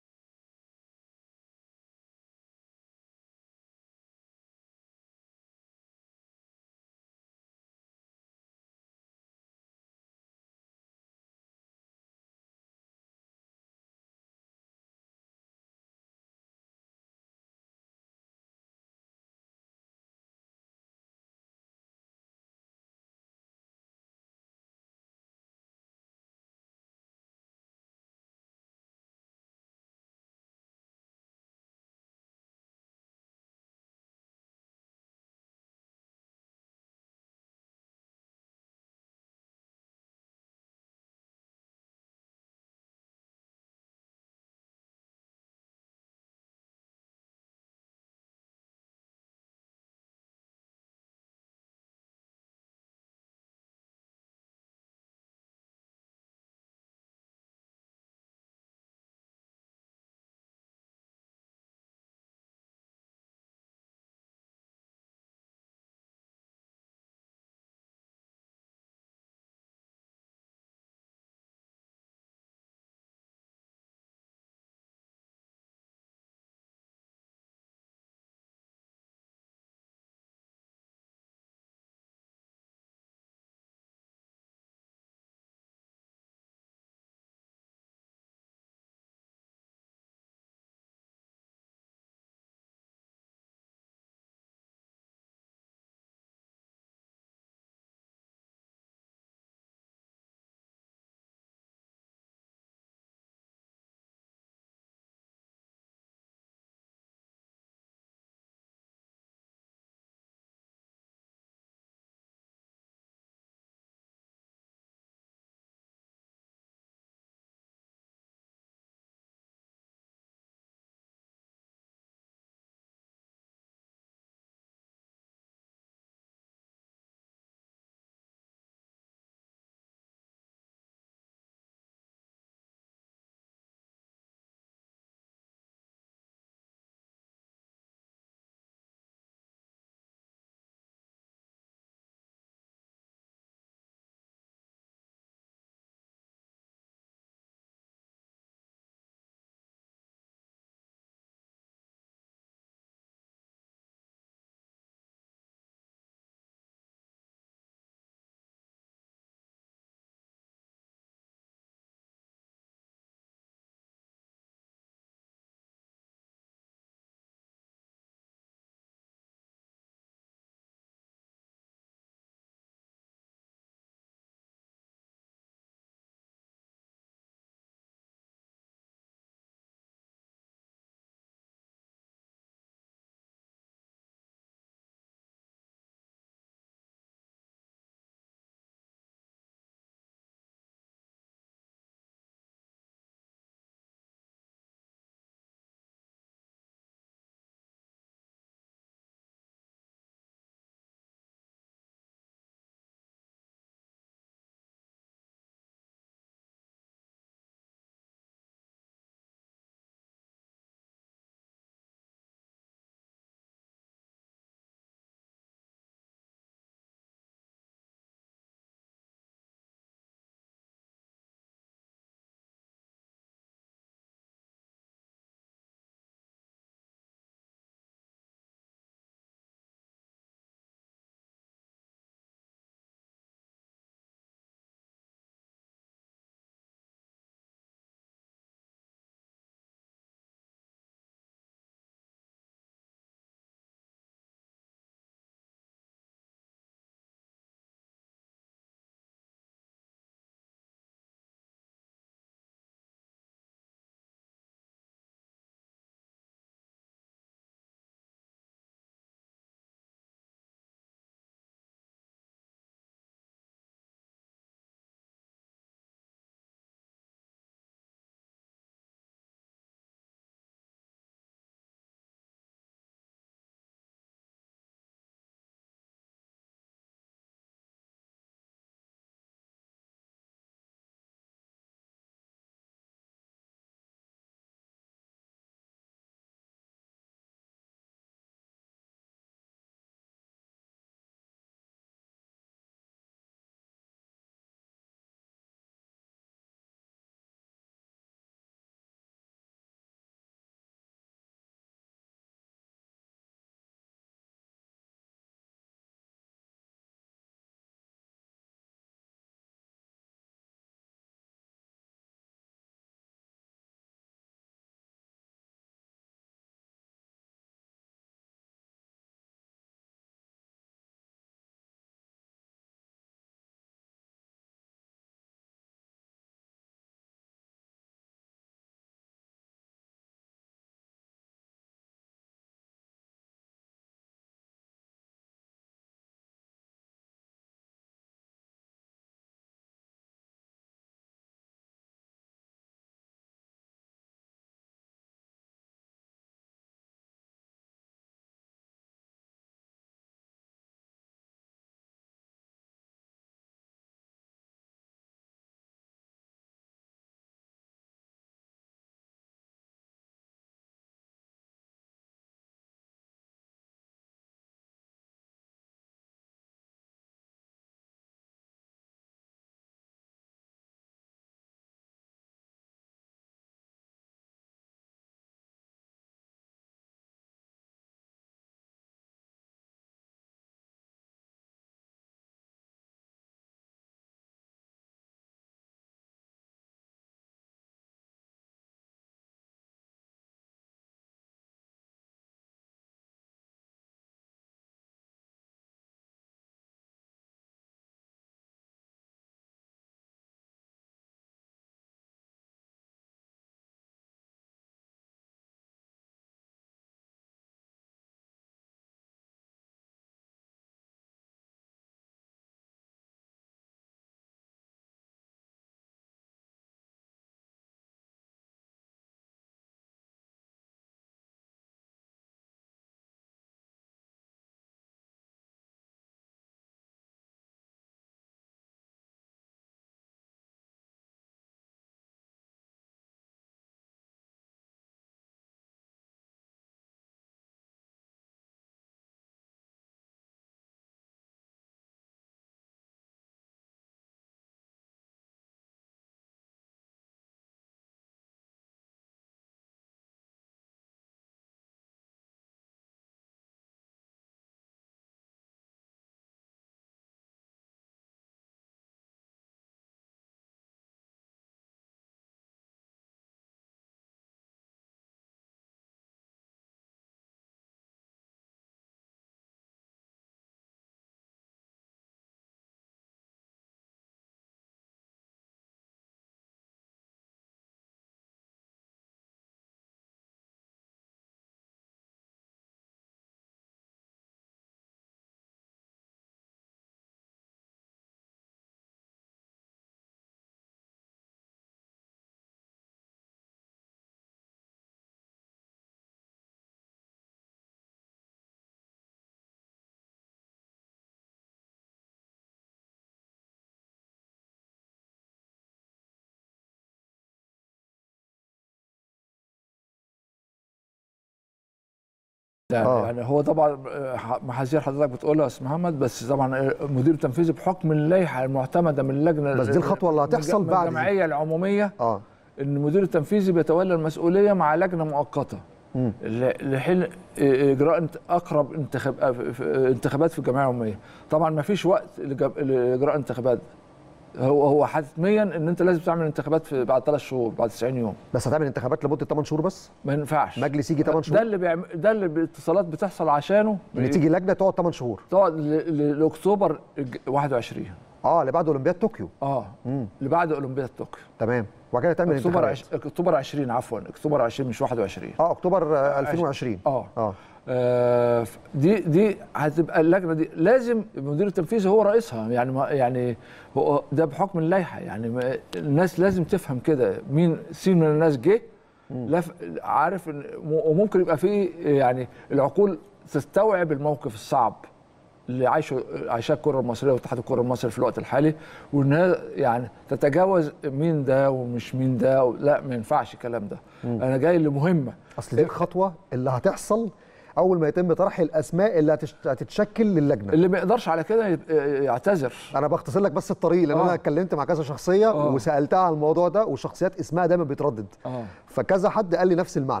يعني, آه. يعني هو طبعا آه، محاذير حضرتك بتقولها يا استاذ محمد بس طبعا آه، المدير التنفيذي بحكم اللائحه المعتمده من اللجنه بس دي الخطوة اللي هتحصل من بعد دي. الجمعيه العموميه اه ان المدير التنفيذي بيتولى المسؤوليه مع لجنه مؤقته مم. ل- لحين اجراء انت- اقرب انتخاب انتخابات في الجمعيه العموميه طبعا ما فيش وقت لج- لاجراء انتخابات هو هو حتميا ان انت لازم تعمل انتخابات في بعد ثلاث شهور بعد 90 يوم بس هتعمل انتخابات لمده 8 شهور بس ما ينفعش مجلس يجي 8 ده شهور اللي بيعمل ده اللي الاتصالات بتحصل عشانه اللي تيجي لجنه تقعد 8 شهور تقعد ل- ل- لاكتوبر الج- 21 اه اللي بعد اولمبياد طوكيو اه امم اللي بعد اولمبياد طوكيو تمام وبعد كده تعمل اكتوبر انتخابات عش... اكتوبر 20 عفوا اكتوبر 20 مش 21 اه اكتوبر آه، 2020 اه اه آه، ف- دي دي هتبقى اللجنه دي لازم المدير التنفيذي هو رئيسها يعني ما يعني هو ده بحكم اللائحه يعني ما- الناس لازم تفهم كده مين سين من الناس جه لف عارف ان م- وممكن يبقى في يعني العقول تستوعب الموقف الصعب اللي عايشه عايشاه الكره المصريه واتحاد الكره المصري في الوقت الحالي وانها يعني تتجاوز مين ده ومش مين ده لا ما ينفعش الكلام ده انا جاي لمهمه اصل دي الخطوه اللي هتحصل اول ما يتم طرح الاسماء اللي هتش- هتتشكل للجنه اللي ما يقدرش على كده يب- يعتذر انا بختصر لك بس الطريق لان آه. انا اتكلمت مع كذا شخصيه آه. وسالتها عن الموضوع ده والشخصيات اسمها دايما بيتردد اه فكذا حد قال لي نفس المعنى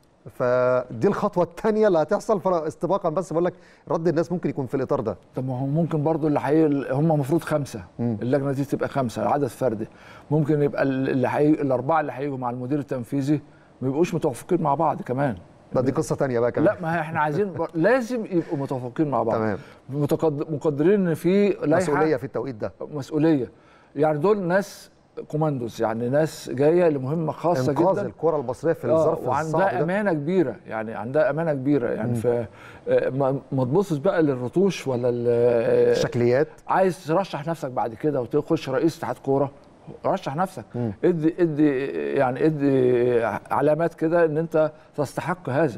فدي الخطوه الثانيه اللي هتحصل فانا استباقا بس بقول لك رد الناس ممكن يكون في الاطار ده طب ما هو ممكن برضو اللي حي... هم المفروض خمسه اللجنه دي تبقى خمسه عدد فردي ممكن يبقى ال- اللي حي... الاربعه اللي هيجوا مع المدير التنفيذي ما يبقوش متوافقين مع بعض كمان ده دي قصه ثانيه بقى كمان لا ما هي احنا عايزين بر... لازم يبقوا متوافقين مع بعض تمام. متقد... مقدرين ان في لائحه مسؤوليه في التوقيت ده مسؤوليه يعني دول ناس كوماندوز يعني ناس جايه لمهمه خاصه انقاذ جدا الكره المصريه في آه، الظرف الصعب وعندها ده امانه كبيره يعني عندها امانه كبيره يعني ف آه، ما ما تبصش بقى للرطوش ولا ال- آه، الشكليات عايز ترشح نفسك بعد كده وتخش رئيس اتحاد كوره رشح نفسك ادي ادي يعني ادي علامات كده ان انت تستحق هذا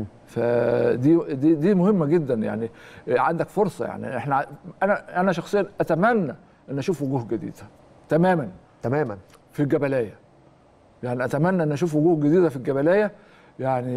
فدي دي دي مهمه جدا يعني عندك فرصه يعني احنا انا انا شخصيا اتمنى ان اشوف وجوه جديده تماما تماما في الجبلايه يعني اتمنى ان اشوف وجوه جديده في الجبلايه يعني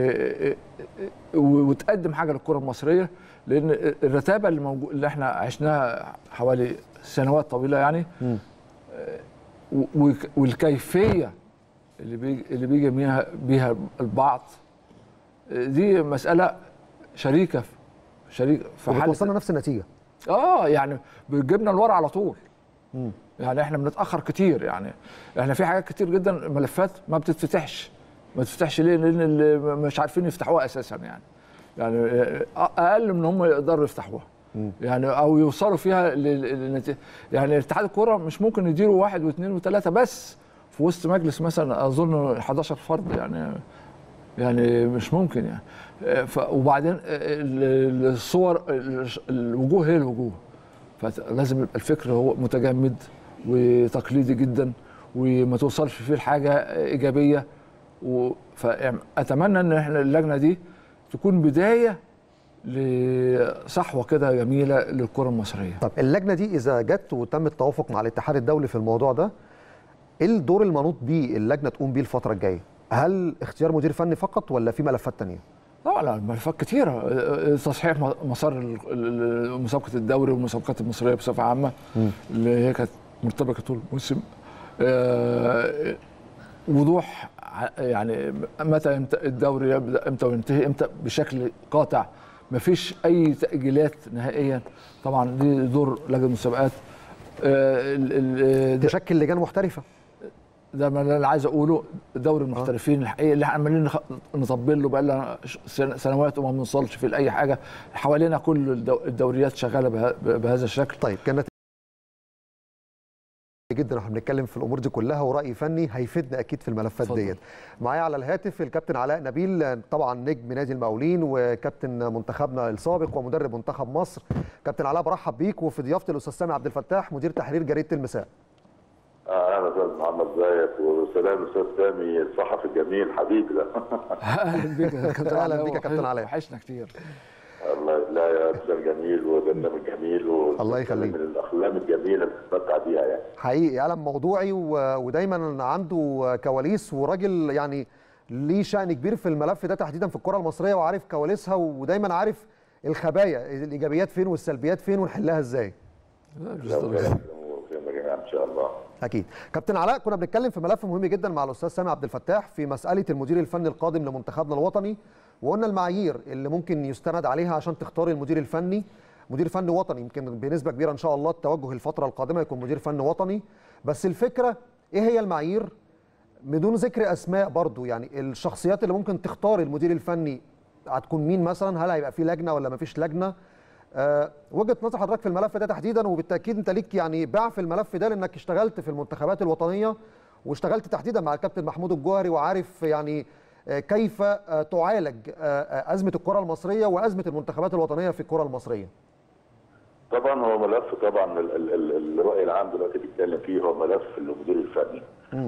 وتقدم حاجه للكره المصريه لان الرتابه اللي موجود اللي احنا عشناها حوالي سنوات طويله يعني و- وك- والكيفيه اللي بيجي اللي بيجي بيها بيها البعض دي مساله شريكه في شريك في حاله وبتوصلنا نفس النتيجه اه يعني بتجيبنا لورا على طول يعني احنا بنتاخر كتير يعني احنا في حاجات كتير جدا ملفات ما بتتفتحش ما بتفتحش ليه لان اللي مش عارفين يفتحوها اساسا يعني يعني اقل من هم يقدروا يفتحوها يعني او يوصلوا فيها لل- للنتيجه يعني اتحاد الكوره مش ممكن يديروا واحد واثنين وثلاثه بس في وسط مجلس مثلا اظن 11 فرد يعني يعني مش ممكن يعني آه، ف وبعدين آه، ال- الصور ال- الوجوه هي الوجوه فلازم يبقى الفكر هو متجمد وتقليدي جدا وما توصلش فيه لحاجه ايجابيه و- فاتمنى ان احنا اللجنه دي تكون بدايه لصحوه كده جميله للكره المصريه طب اللجنه دي اذا جت وتم التوافق مع الاتحاد الدولي في الموضوع ده ايه الدور المنوط بيه اللجنه تقوم بيه الفتره الجايه هل اختيار مدير فني فقط ولا في ملفات تانية لا لا الملفات كتيرة آه، تصحيح م- مسار ال- ال- مسابقة الدوري والمسابقات المصرية بصفة عامة اللي هي كانت مرتبكة طول الموسم آه، وضوح ع- يعني متى يمت- الدوري يبدأ امتى وينتهي امتى بشكل قاطع مفيش أي تأجيلات نهائيا طبعا دي دور لجنة المسابقات آه، ال- ال- ده- تشكل لجان محترفه ده ما انا عايز اقوله دوري المحترفين الحقيقي اللي احنا عمالين نخ- نطبل له بقى لنا ش- سن- سنوات وما بنوصلش في لاي حاجه حوالينا كل الدو- الدوريات شغاله به- بهذا الشكل طيب كانت جدا واحنا بنتكلم في الامور دي كلها وراي فني هيفيدنا اكيد في الملفات اتفضل. ديت معايا على الهاتف الكابتن علاء نبيل طبعا نجم نادي المقاولين وكابتن منتخبنا السابق ومدرب منتخب مصر كابتن علاء برحب بيك وفي ضيافتي الاستاذ سامي عبد الفتاح مدير تحرير جريده المساء آه، اهلا استاذ محمد ازيك وسلام استاذ سامي الصحفي الجميل حبيبي ده اهلا بيك يا كابتن أهلاً علاء. بيك يا كابتن علاء. وحشنا كتير الله لا يا استاذ جميل وبرنامج جميل و- الله يخليك. من الاقلام الجميله اللي بتمتع بيها يعني حقيقي قلم موضوعي و... ودايما عنده كواليس وراجل يعني ليه شأن كبير في الملف ده تحديدا في الكرة المصرية وعارف كواليسها ودايما عارف الخبايا الايجابيات فين والسلبيات فين ونحلها ازاي لا، مش لو درجة. كان فينا جميعا ان شاء الله اكيد كابتن علاء كنا بنتكلم في ملف مهم جدا مع الاستاذ سامي عبد الفتاح في مساله المدير الفني القادم لمنتخبنا الوطني وقلنا المعايير اللي ممكن يستند عليها عشان تختار المدير الفني مدير فني وطني يمكن بنسبه كبيره ان شاء الله التوجه الفتره القادمه يكون مدير فني وطني بس الفكره ايه هي المعايير بدون ذكر اسماء برضو يعني الشخصيات اللي ممكن تختار المدير الفني هتكون مين مثلا هل هيبقى في لجنه ولا مفيش لجنه أه وجهه نظر حضرتك في الملف ده تحديدا وبالتاكيد انت ليك يعني باع في الملف ده لانك اشتغلت في المنتخبات الوطنيه واشتغلت تحديدا مع الكابتن محمود الجوهري وعارف يعني آه، كيف آه، تعالج آه، آه، ازمه الكره المصريه وازمه المنتخبات الوطنيه في الكره المصريه طبعا هو ملف طبعا ال- ال- ال- الراي العام دلوقتي بيتكلم فيه هو ملف المدير الفني.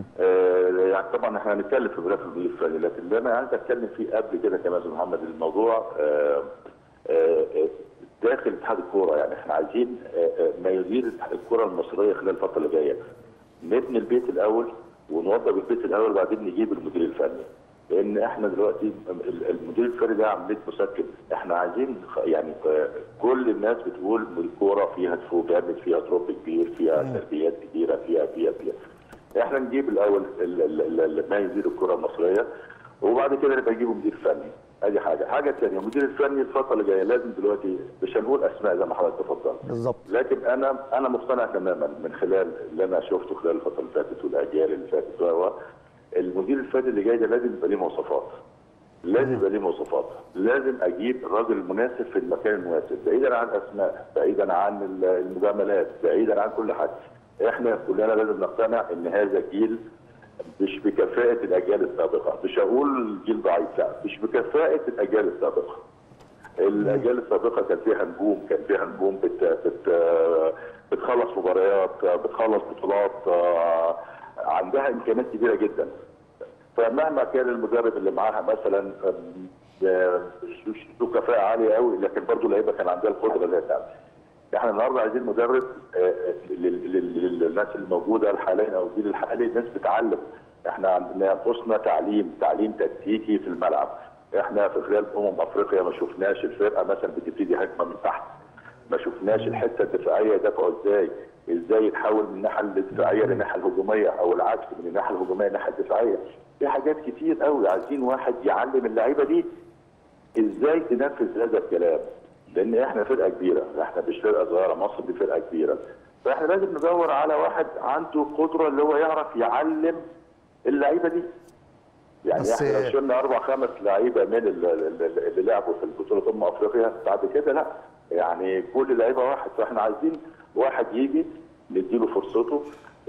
آه يعني طبعا احنا هنتكلم في ملف المدير الفني لكن اللي انا عايز اتكلم فيه قبل كده كمان يا محمد الموضوع آه آه آه، داخل اتحاد الكوره يعني احنا عايزين آه، آه، ما يدير الكره المصريه خلال الفتره اللي جايه. نبني البيت الاول ونوضب البيت الاول وبعدين نجيب المدير الفني. لان احنا دلوقتي ال- المدير الفني ده عمليه مسكن احنا عايزين خ- يعني ك- كل الناس بتقول الكوره فيها دفوع جامد فيها دروب كبير فيها سلبيات كتيره فيها فيها فيها احنا نجيب الاول ال- ال- ال- ما يدير الكره المصريه وبعد كده نبقى نجيب مدير فني ادي حاجه حاجه ثانيه المدير الفني الفتره اللي جايه لازم دلوقتي مش هنقول اسماء زي ما حضرتك تفضلت بالظبط لكن انا انا مقتنع تماما من خلال اللي انا شفته خلال الفتره اللي فاتت والاجيال اللي فاتت هو المدير الفني اللي جاي ده لازم يبقى ليه مواصفات لازم يبقى ليه مواصفات لازم اجيب الراجل المناسب في المكان المناسب بعيدا عن اسماء بعيدا عن ال- المجاملات بعيدا عن كل حاجه احنا كلنا لازم نقتنع ان هذا الجيل مش بكفاءة الأجيال السابقة، مش هقول جيل ضعيف، لا، مش بكفاءة الأجيال السابقة. الاجيال السابقه كان فيها نجوم كان فيها نجوم بت بت بتخلص مباريات بتخلص بطولات آه، عندها امكانيات كبيره جدا فمهما كان المدرب اللي معاها مثلا آم، آه، مش مش له كفاءه عاليه قوي لكن برضه اللعيبه كان عندها القدره اللي هي تعمل احنا النهارده عايزين مدرب آه، آه، لل- لل- للناس الموجوده حاليا او الجيل الحالي الناس بتتعلم احنا عندنا ينقصنا تعليم تعليم تكتيكي في الملعب احنا في خلال امم افريقيا ما شفناش الفرقه مثلا بتبتدي هجمه من تحت ما شفناش الحته الدفاعيه يدافعوا ازاي ازاي يتحول من الناحيه الدفاعيه للناحيه الهجوميه او العكس من الناحيه الهجوميه للناحيه الدفاعيه في حاجات كتير قوي عايزين واحد يعلم اللعيبه دي ازاي تنفذ هذا الكلام لان احنا فرقه كبيره احنا مش فرقه صغيره مصر دي فرقه كبيره فاحنا لازم ندور على واحد عنده قدره اللي هو يعرف يعلم اللعيبه دي يعني بس- احنا لو شلنا اربع خمس لعيبه من ال- ال- ال- اللي لعبوا في البطوله امم افريقيا بعد كده لا يعني كل لعيبه واحد فاحنا عايزين واحد يجي نديله فرصته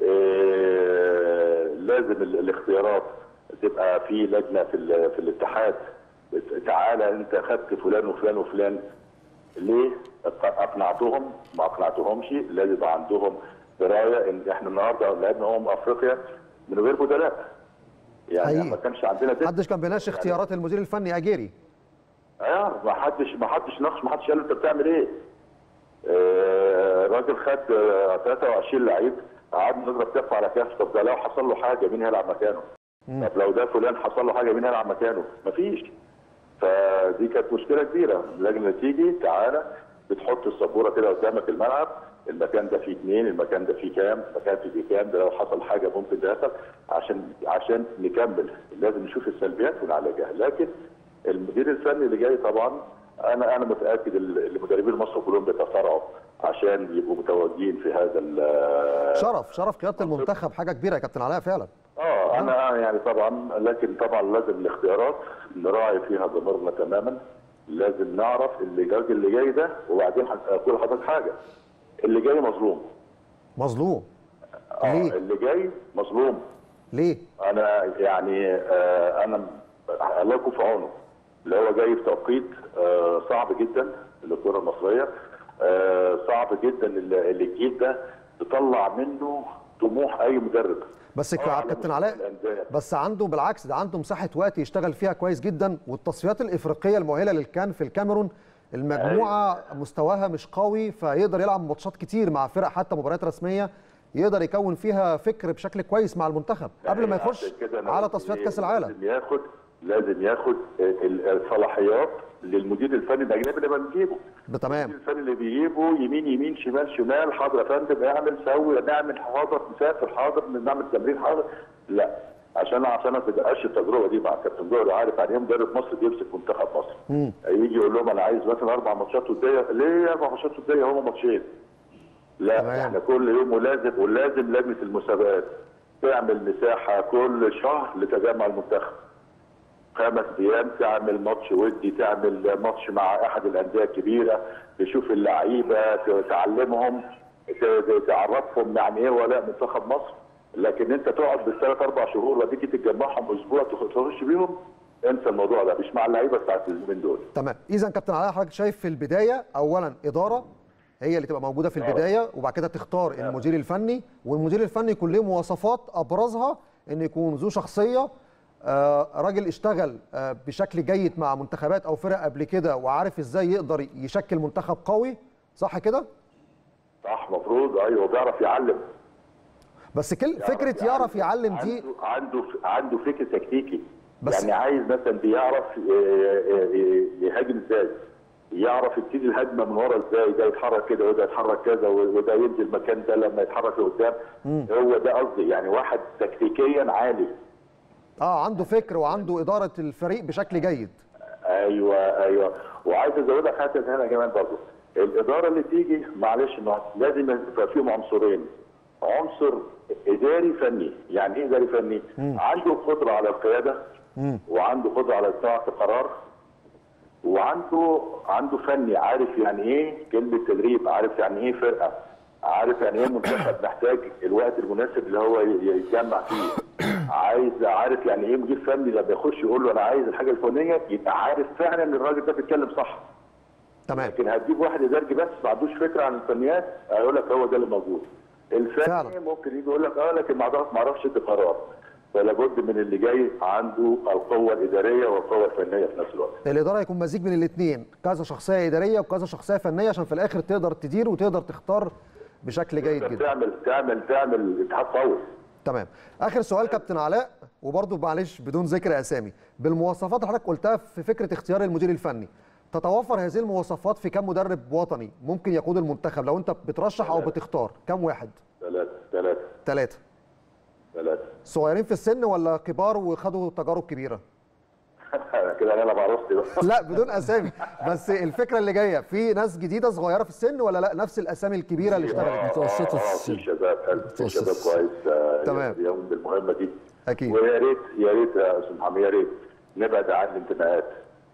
إيه لازم ال- الاختيارات تبقى في لجنه في ال- في الاتحاد تعالى انت خدت فلان وفلان وفلان ليه؟ اقنعتهم ما اقنعتهمش لازم يبقى عندهم درايه ان احنا النهارده لعبنا امم افريقيا من غير بدلاء يعني حقيقي. ما كانش عندنا دكة. محدش كان بيناقش اختيارات المدير الفني اجيري اه ما حدش ما حدش ناقش ما حدش قال له انت بتعمل ايه؟ آه، الراجل خد آه، 23 لعيب قعدنا نضرب كف على كف طب ده لو حصل له حاجه مين هيلعب مكانه؟ طب لو ده فلان حصل له حاجه مين هيلعب مكانه؟ مفيش فدي كانت مشكله كبيره اللجنه تيجي تعالى بتحط السبوره كده قدامك الملعب المكان ده فيه اثنين المكان ده فيه كام المكان فيه كام ده لو حصل حاجه ممكن ده يحصل عشان عشان نكمل لازم نشوف السلبيات ونعالجها لكن المدير الفني اللي جاي طبعا انا انا متاكد ال- المدربين مصر كلهم بيتصارعوا عشان يبقوا متواجدين في هذا ال- شرف شرف قياده المنتخب حاجه كبيره يا كابتن علاء فعلا اه انا يعني طبعا لكن طبعا لازم الاختيارات نراعي فيها ضميرنا تماما لازم نعرف اللي الراجل اللي جاي ده وبعدين اقول لحضرتك حاجه اللي جاي مظلوم مظلوم اه ليه؟ اللي جاي مظلوم ليه انا يعني آه انا الله يكون في عونه اللي هو جاي في توقيت آه صعب جدا للكره المصريه آه صعب جدا اللي اللي الجيل ده تطلع منه طموح اي مدرب بس آه، كا- على كابتن مستوى علاء الأندية. بس عنده بالعكس ده عنده مساحه وقت يشتغل فيها كويس جدا والتصفيات الافريقيه المؤهله للكان في الكاميرون المجموعه مستواها مش قوي فيقدر يلعب ماتشات كتير مع فرق حتى مباريات رسميه يقدر يكون فيها فكر بشكل كويس مع المنتخب قبل ما يعني يخش عشان كده أنا على قلت تصفيات إيه، كاس العالم لازم ياخد لازم ياخد ال- الصلاحيات للمدير الفني الاجنبي اللي بنجيبه ده تمام المدير الفني اللي بيجيبه يمين يمين شمال شمال حاضر يا فندم اعمل سوي نعمل حاضر نسافر حاضر نعمل تمرين حاضر لا عشان عشان ما تبقاش التجربه دي مع كابتن جوهري عارف يعني ايه مدرب مصر بيمسك منتخب مصر يجي يقول لهم انا عايز مثلا اربع ماتشات وديه ليه اربع ماتشات وديه هم ماتشين لا تمام. احنا كل يوم ولازم ولازم لجنه المسابقات تعمل مساحه كل شهر لتجمع المنتخب خمس ايام تعمل ماتش ودي تعمل ماتش مع احد الانديه الكبيره تشوف اللعيبه ت- تعلمهم ت- ت- تعرفهم يعني ايه ولاء منتخب مصر لكن انت تقعد بالثلاث اربع شهور وتيجي تتجمعهم اسبوع تخ- تخش بيهم انسى الموضوع ده مش مع اللعيبه بتاعت اليومين دول تمام اذا كابتن علاء حضرتك شايف في البدايه اولا اداره هي اللي تبقى موجوده في البدايه وبعد كده تختار المدير الفني والمدير الفني يكون له مواصفات ابرزها ان يكون ذو شخصيه آه، راجل اشتغل آه، بشكل جيد مع منتخبات او فرق قبل كده وعارف ازاي يقدر يشكل منتخب قوي صح كده صح مفروض ايوه بيعرف يعلم بس كل فكره يعرف يعلم دي عنده عنده عنده فكر تكتيكي بس- يعني عايز مثلا بيعرف ي- ي- يهاجم ازاي يعرف يبتدي الهجمه من ورا ازاي ده يتحرك كده وده يتحرك كذا وده ينزل المكان ده لما يتحرك لقدام هو ده قصدي يعني واحد تكتيكيا عالي اه عنده فكر وعنده اداره الفريق بشكل جيد ايوه ايوه وعايز ازود لك حته هنا كمان برضه الاداره اللي تيجي معلش ما لازم يبقى فيهم عنصرين عنصر اداري فني يعني ايه اداري فني عنده قدره على القياده وعنده قدره على صناعه القرار وعنده عنده فني عارف يعني ايه كلمه تدريب عارف يعني ايه فرقه عارف يعني ايه منتخب محتاج الوقت المناسب اللي هو ي- يتجمع فيه عايز عارف يعني ايه مدير فني لما يخش يقول له انا عايز الحاجه الفلانيه يبقى عارف فعلا ان الراجل ده بيتكلم صح تمام لكن هتجيب واحد اداري بس ما عندوش فكره عن الفنيات هيقول لك هو ده اللي موجود الفني فعلا. ممكن يجي يقول لك اه لكن ما اعرفش ما اعرفش ادي قرار فلا بد من اللي جاي عنده القوه الاداريه والقوه الفنيه في نفس الوقت الاداره يكون مزيج من الاثنين كذا شخصيه اداريه وكذا شخصيه فنيه عشان في الاخر تقدر تدير وتقدر تختار بشكل جيد تقدر جدا تعمل تعمل تعمل اتحاد قوي تمام اخر سؤال كابتن علاء وبرضه معلش بدون ذكر اسامي بالمواصفات اللي حضرتك قلتها في فكره اختيار المدير الفني تتوفر هذه المواصفات في كم مدرب وطني ممكن يقود المنتخب لو انت بترشح او بتختار كم واحد ثلاثه ثلاثه ثلاثه ثلاثه صغيرين في السن ولا كبار وخدوا تجارب كبيره كده انا بعرفتي بقى لا بدون اسامي بس الفكره اللي جايه في ناس جديده صغيره في السن ولا لا نفس الاسامي الكبيره اللي اشتغلت متوسطة آه، السن. في شباب حلو في متوسط شباب السن. كويس آه، تمام. يقوم بالمهمه دي اكيد ويا ريت يا ريت يا استاذ محمد يا ريت نبعد عن الانتماءات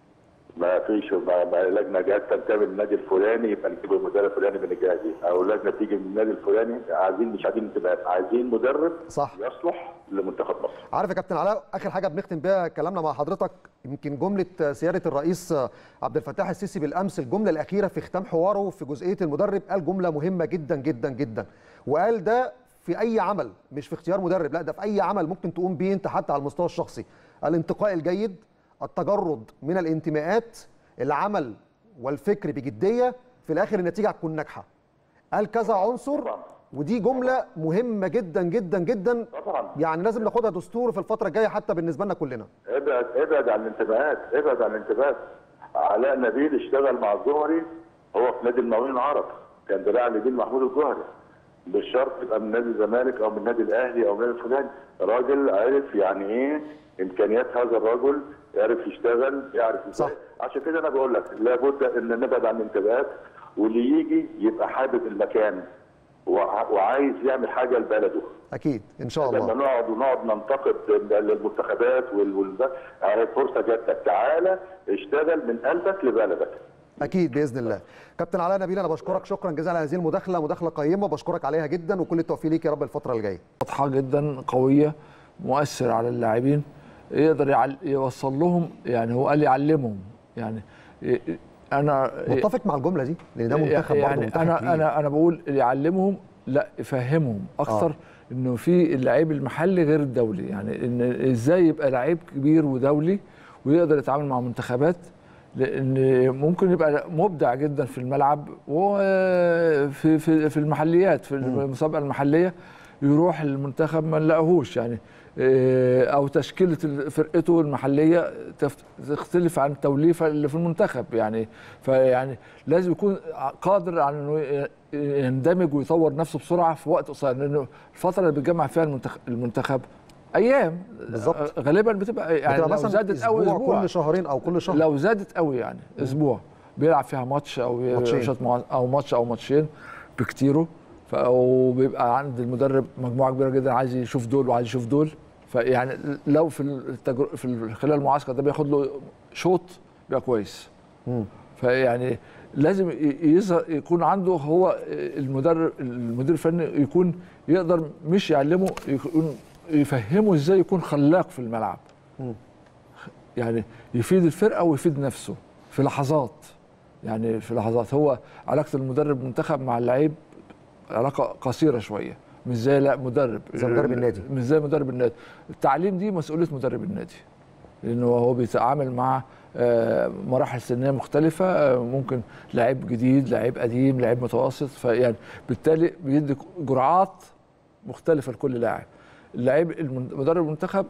ما فيش ما, ما لجنه جات تنتمي للنادي الفلاني يبقى نجيب المدرب الفلاني من الجهه دي او لجنه تيجي من النادي الفلاني عايزين مش عايزين انتماءات عايزين مدرب صح. يصلح لمنتخب مصر عارف يا كابتن علاء اخر حاجه بنختم بيها كلامنا مع حضرتك يمكن جمله سياده الرئيس عبد الفتاح السيسي بالامس الجمله الاخيره في ختام حواره في جزئيه المدرب قال جمله مهمه جدا جدا جدا وقال ده في اي عمل مش في اختيار مدرب لا ده في اي عمل ممكن تقوم بيه انت حتى على المستوى الشخصي الانتقاء الجيد التجرد من الانتماءات العمل والفكر بجديه في الاخر النتيجه هتكون ناجحه قال كذا عنصر طبعا. ودي جمله مهمه جدا جدا جدا طبعا يعني لازم ناخدها دستور في الفتره الجايه حتى بالنسبه لنا كلنا ابعد ابعد عن الانتماءات ابعد عن الانتماءات علاء نبيل اشتغل مع الزهري هو في نادي المقاولين العرب كان دراع لدين محمود الزهري مش شرط يبقى من نادي الزمالك او من النادي الاهلي او من النادي الفلاني راجل عارف يعني ايه امكانيات هذا الرجل يعرف يشتغل يعرف ازاي صح. عشان كده انا بقول لك لابد ان نبعد عن الانتماءات واللي يجي يبقى حابب المكان وع- وعايز يعمل حاجه لبلده اكيد ان شاء لما الله نقعد ونقعد ننتقد المنتخبات وال وال- يعني الفرصه جات لك تعالى اشتغل من قلبك لبلدك اكيد باذن الله كابتن علاء نبيل انا بشكرك شكرا جزيلا على هذه المداخله مداخله قيمه بشكرك عليها جدا وكل التوفيق ليك يا رب الفتره الجايه واضحه جدا قويه مؤثر على اللاعبين يقدر يعل... يوصل لهم يعني هو قال يعلمهم يعني ي- انا متفق مع الجمله دي لان ده منتخب برضه يعني منتخب انا كبير. انا انا بقول يعلمهم لا يفهمهم اكثر آه. انه في اللعيب المحلي غير الدولي يعني ان ازاي يبقى لعيب كبير ودولي ويقدر يتعامل مع منتخبات لان ممكن يبقى مبدع جدا في الملعب وفي في في المحليات في المسابقه المحليه يروح المنتخب ما نلاقيهوش يعني آه، او تشكيله فرقته المحليه تف- تختلف عن التوليفه اللي في المنتخب يعني فيعني لازم يكون قادر على انه ي- يندمج ويطور نفسه بسرعه في وقت قصير لانه الفتره اللي بيتجمع فيها المنتخب, المنتخب ايام بالظبط. غالبا بتبقى يعني بتبقى لو مثلا زادت قوي اسبوع اسبوع كل شهرين او كل شهر لو زادت قوي يعني اسبوع بيلعب فيها ماتش او ماتشين. شوط مع- او ماتش او ماتشين بكتيره ف- وبيبقى عند المدرب مجموعه كبيره جدا عايز يشوف دول وعايز يشوف دول فيعني لو في التجر... في ال- خلال المعسكر ده بياخد له شوط بيبقى كويس مم. فيعني لازم ي- يظهر يكون عنده هو المدرب المدير الفني يكون يقدر مش يعلمه يكون يفهمه ازاي يكون خلاق في الملعب مم. يعني يفيد الفرقه ويفيد نفسه في لحظات يعني في لحظات هو علاقه المدرب المنتخب مع اللعيب علاقه قصيره شويه مش زي لا مدرب زي مدرب النادي. مش زي مدرب النادي التعليم دي مسؤوليه مدرب النادي لانه هو بيتعامل مع آه، مراحل سنيه مختلفه آه، ممكن لعيب جديد لعيب قديم لعيب متوسط فيعني بالتالي بيدي جرعات مختلفه لكل لاعب اللعيب المن- مدرب المنتخب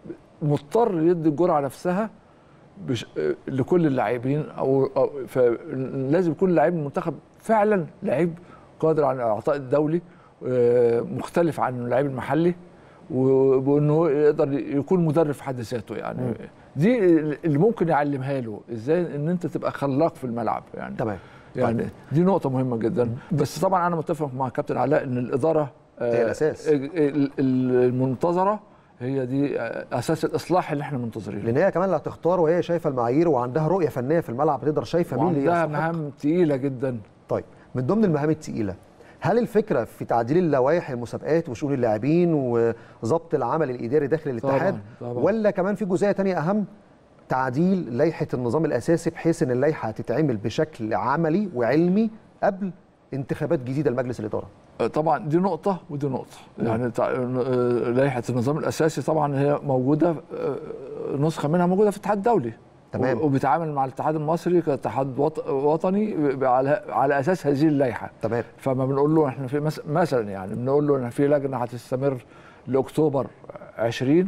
مضطر يدي الجرعه نفسها بش... آه، لكل اللاعبين او, أو فلازم يكون لعيب المنتخب فعلا لعيب قادر على الاعطاء الدولي آه، مختلف عن اللعيب المحلي و- وانه يقدر يكون مدرب في حد ذاته يعني دي اللي ممكن يعلمها له ازاي ان انت تبقى خلاق في الملعب يعني تمام يعني دي نقطة مهمة جدا بس طبعا أنا متفق مع كابتن علاء إن الإدارة آه، هي الأساس. ال- ال- المنتظرة هي دي آه، أساس الإصلاح اللي إحنا منتظرينه لان هي كمان اللي هتختار وهي شايفه المعايير وعندها رؤيه فنيه في الملعب تقدر شايفه مين اللي وعندها يستحق. مهام تقيلة جدا طيب من ضمن المهام الثقيله هل الفكره في تعديل اللوائح المسابقات وشؤون اللاعبين وضبط العمل الاداري داخل الاتحاد طبعاً. ولا كمان في جزئيه تانية اهم تعديل لائحه النظام الاساسي بحيث ان اللائحه تتعمل بشكل عملي وعلمي قبل انتخابات جديده لمجلس الاداره آه، طبعا دي نقطة ودي نقطة يعني تع- آه، لائحة النظام الأساسي طبعا هي موجودة آه، نسخة منها موجودة في الاتحاد الدولي تمام. و- وبيتعامل مع الاتحاد المصري كاتحاد وط- وطني ب- على على أساس هذه اللائحة تمام فما بنقول له احنا في مس- مثلا يعني بنقول له ان في لجنه هتستمر لاكتوبر 20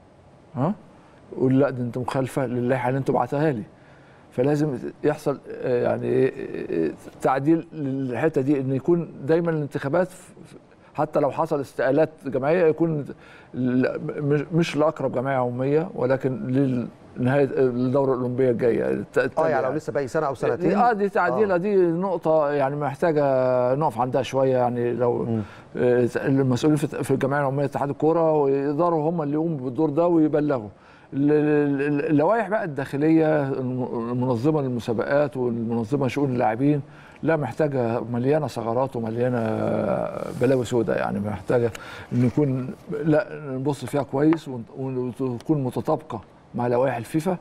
ها يقول لا دي انت مخالفه للائحه اللي انتوا بعتها لي فلازم يحصل آه، يعني إيه، إيه، تعديل للحته دي ان يكون دايما الانتخابات ف- ف- حتى لو حصل استقالات جماعيه يكون ل- مش- مش لاقرب جمعيه عموميه ولكن لنهايه الدوره الاولمبيه الجايه الت- اه التانية يعني لو لسه باقي سنه او سنتين اه دي تعديله دي نقطة يعني محتاجة نقف عندها شوية يعني لو آه، المسؤولين في في الجمعية العمومية اتحاد الكورة ويقدروا هم اللي يقوموا بالدور ده ويبلغوا ال- ال- اللوائح بقى الداخلية الم- المنظمة للمسابقات والمنظمة لشؤون اللاعبين لا محتاجة مليانة ثغرات ومليانة بلاوي سوداء يعني محتاجة ان يكون لا نبص فيها كويس ون- وتكون متطابقة مع لوائح الفيفا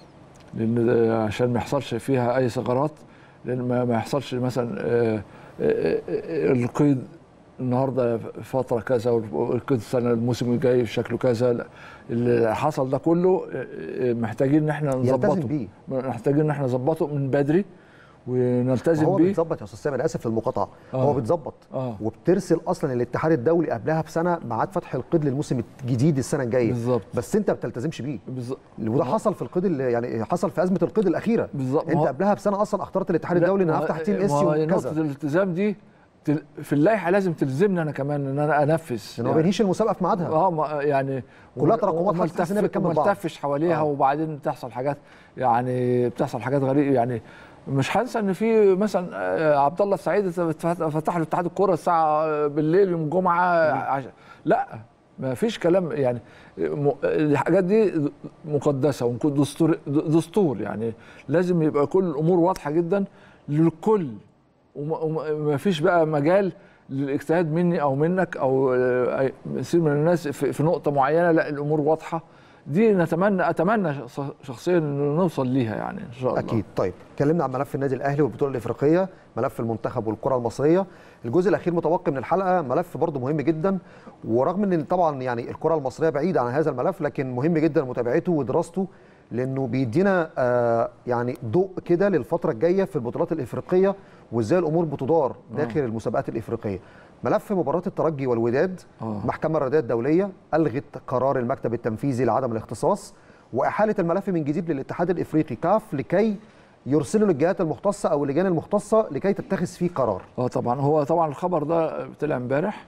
لان ده عشان ما يحصلش فيها اي ثغرات لان ما ما يحصلش مثلا آه، آه، آه، القيد النهارده فتره كذا والقيد السنه الموسم الجاي شكله كذا لا، اللي حصل ده كله آه، آه، محتاجين ان احنا يلتزم نظبطه بيه محتاجين ان احنا نظبطه من بدري ونلتزم هو بيه بيتظبط يا استاذ سامي انا اسف للمقاطعه آه. هو بيتظبط اه وبترسل اصلا الاتحاد الدولي قبلها بسنه ميعاد فتح القيد للموسم الجديد السنه الجايه بالظبط بس انت ما بتلتزمش بيه بالظبط وده حصل في القيد اللي- يعني حصل في ازمه القيد الاخيره بالظبط ما انت هو- قبلها بسنه اصلا اخترت الاتحاد لا، الدولي ان ما انا هو- افتح تيم ما اسي هو نقطه وكذا الالتزام دي تل- في اللائحه لازم تلزمني انا كمان ان انا انفذ ان هو يعني. ما بينهيش المسابقه في ميعادها اه ما- يعني كلها وما- تراكمات وما حتى تحس إنها التف- بتكمل وما بعض. التفش حواليها آه. وبعدين بتحصل حاجات يعني بتحصل حاجات غريبه يعني مش هنسى ان في مثلا آه، عبد الله السعيد فتح فتح له اتحاد الكوره الساعه بالليل يوم الجمعه عش... لا ما فيش كلام يعني م- الحاجات دي مقدسه ومكون دستور دستور يعني لازم يبقى كل الامور واضحه جدا للكل وما- وما ما فيش بقى مجال للاجتهاد مني او منك او آه، أي- يصير من الناس في في نقطه معينه لا الامور واضحه دي نتمنى اتمنى شخص- شخصيا انه نوصل ليها يعني ان شاء الله اكيد طيب اتكلمنا عن ملف النادي الاهلي والبطوله الافريقيه ملف المنتخب والكره المصريه الجزء الاخير متبقي من الحلقه ملف برضه مهم جدا ورغم ان طبعا يعني الكره المصريه بعيده عن هذا الملف لكن مهم جدا متابعته ودراسته لانه بيدينا آه يعني ضوء كده للفتره الجايه في البطولات الافريقيه وازاي الامور بتدار داخل المسابقات الافريقيه ملف مباراه الترجي والوداد آه. محكمه الرياضيه الدوليه الغت قرار المكتب التنفيذي لعدم الاختصاص واحاله الملف من جديد للاتحاد الافريقي كاف لكي يرسلوا للجهات المختصه او اللجان المختصه لكي تتخذ فيه قرار اه طبعا هو طبعا الخبر ده طلع امبارح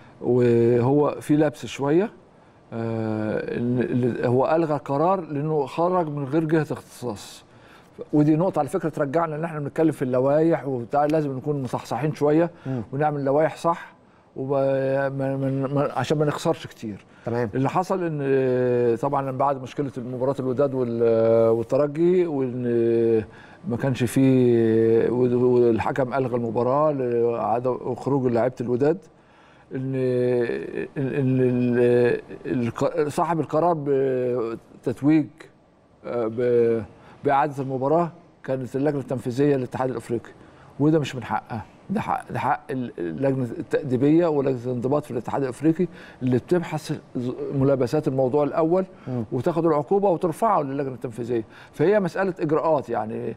وهو في لبس شويه آه ال- ال- هو الغى قرار لانه خرج من غير جهه اختصاص ودي نقطه على فكره ترجعنا ان احنا بنتكلم في اللوائح وبتاع لازم نكون مصحصحين شويه ونعمل لوائح صح وما ما ما عشان ما نخسرش كتير تمام اللي حصل ان آه، طبعا بعد مشكله مباراه الوداد وال- والترجي وان آه، ما كانش فيه والحكم الغى المباراه لعدم خروج لعيبه الوداد ان ان ال- الق- صاحب القرار بتتويج آه، ب- باعاده المباراه كانت اللجنه التنفيذيه للاتحاد الافريقي وده مش من حقها ده حق ده حق اللجنه التاديبيه ولجنه الانضباط في الاتحاد الافريقي اللي بتبحث ملابسات الموضوع الاول وتاخد العقوبه وترفعه للجنه التنفيذيه فهي مساله اجراءات يعني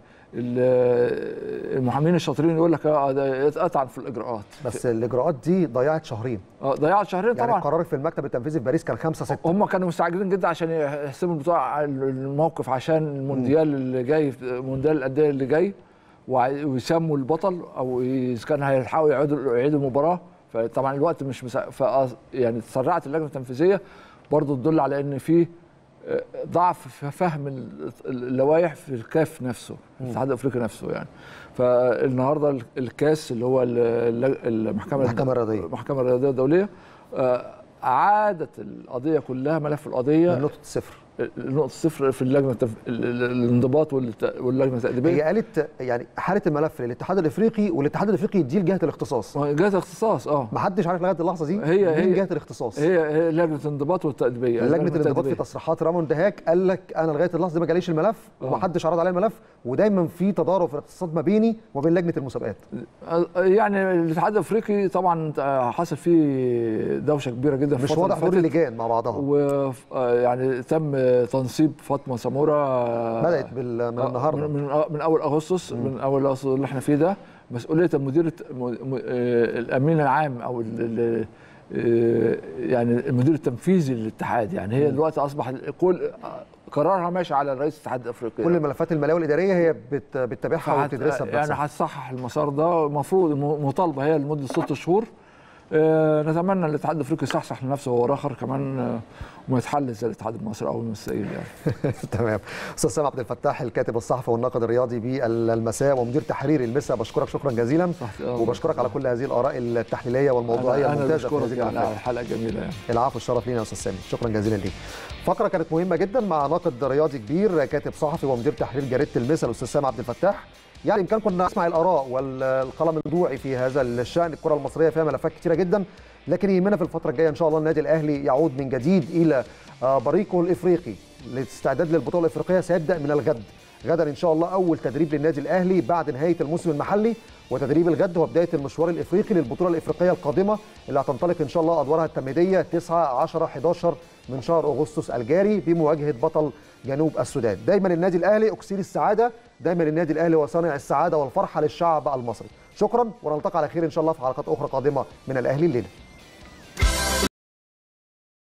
ال- المحامين الشاطرين يقول لك اه ده اتقطعن في الاجراءات بس الاجراءات دي ضيعت شهرين اه ضيعت شهرين يعني طبعا القرار في المكتب التنفيذي في باريس كان 5 6 هم كانوا مستعجلين جدا عشان يحسموا بتوع الموقف عشان المونديال اللي جاي مونديال الانديه اللي جاي وع- ويسموا البطل او اذا كان هيلحقوا يعيدوا يعيدوا المباراه فطبعا الوقت مش مسا... ف يعني تسرعت اللجنه التنفيذيه برضو تدل على ان في آه، ضعف في فهم ال- اللوائح في الكاف نفسه الاتحاد الافريقي نفسه يعني فالنهارده ال- الكاس اللي هو ال- ال- المحكمه المحكمة الرياضية. المحكمه الرياضيه الدوليه آه، اعادت القضيه كلها ملف القضيه من نقطه صفر النقطه الصفر في اللجنه التف... ال- ال- الانضباط والت- واللجنه هي التاديبيه قالت يعني حاله الملف للاتحاد الافريقي والاتحاد الافريقي يديه لجهه الاختصاص جهه اختصاص اه ما حدش عارف لغايه اللحظه دي هي- مين هي- جهه الاختصاص هي هي لجنه الانضباط والتاديبيه لجنه الانضباط في التأديبية. تصريحات رامون دهاك قال لك انا لغايه اللحظه دي ما جاليش الملف ومحدش عرض عليا الملف ودايما في تضارب في الاقتصاد ما بيني وبين لجنه المسابقات يعني الاتحاد الافريقي طبعا حصل فيه دوشه كبيره جدا في مش الفترة واضح اللي دور فاتت. اللجان مع بعضها ويعني تم تنصيب فاطمه سموره بدات بال... من آه، النهارده من, من, من اول اغسطس من اول اغسطس اللي احنا فيه ده مسؤوليه المدير الت- م- م- آه، الامين العام او ال- ال- آه، يعني المدير التنفيذي للاتحاد يعني هي دلوقتي اصبح كل قرارها ماشي على رئيس الاتحاد الافريقي كل الملفات الماليه والاداريه هي بت... بتتابعها فهت- وبتدرسها يعني بنفسها هتصحح المسار ده المفروض م- مطالبه هي لمده ست شهور آه، نتمنى الاتحاد الافريقي يصحصح لنفسه هو اخر كمان آه، وما يتحل زي الاتحاد المصري او المسائل يعني تمام استاذ سامي عبد الفتاح الكاتب الصحفي والناقد الرياضي بالمساء ومدير تحرير المساء بشكرك شكرا جزيلا صح- آه، وبشكرك على كل هذه اراء التحليليه والموضوعيه انا أنا الممتازه في هذه بشكرك يعني الملفات على الحلقه الجميله يعني العفو الشرف لينا يا استاذ سامي شكرا جزيلا ليك فقره كانت مهمه جدا مع ناقد رياضي كبير كاتب صحفي ومدير تحرير جريده المثل الاستاذ سامي عبد الفتاح يعني يمكن كنا نسمع الاراء والقلم الموضوعي في هذا الشان الكره المصريه فيها ملفات كثيره جدا لكن يهمنا في الفتره الجايه ان شاء الله النادي الاهلي يعود من جديد الى آه، بريقه الافريقي الاستعداد للبطوله الافريقيه سيبدا من الغد غدا ان شاء الله اول تدريب للنادي الاهلي بعد نهايه الموسم المحلي وتدريب الغد هو بدايه المشوار الافريقي للبطوله الافريقيه القادمه اللي هتنطلق ان شاء الله ادوارها التمهيديه 9 10 11 من شهر اغسطس الجاري بمواجهه بطل جنوب السودان دايما النادي الاهلي اكسير السعاده دايما النادي الاهلي هو صانع السعاده والفرحه للشعب المصري شكرا ونلتقي على خير ان شاء الله في حلقات اخرى قادمه من الاهلي الليله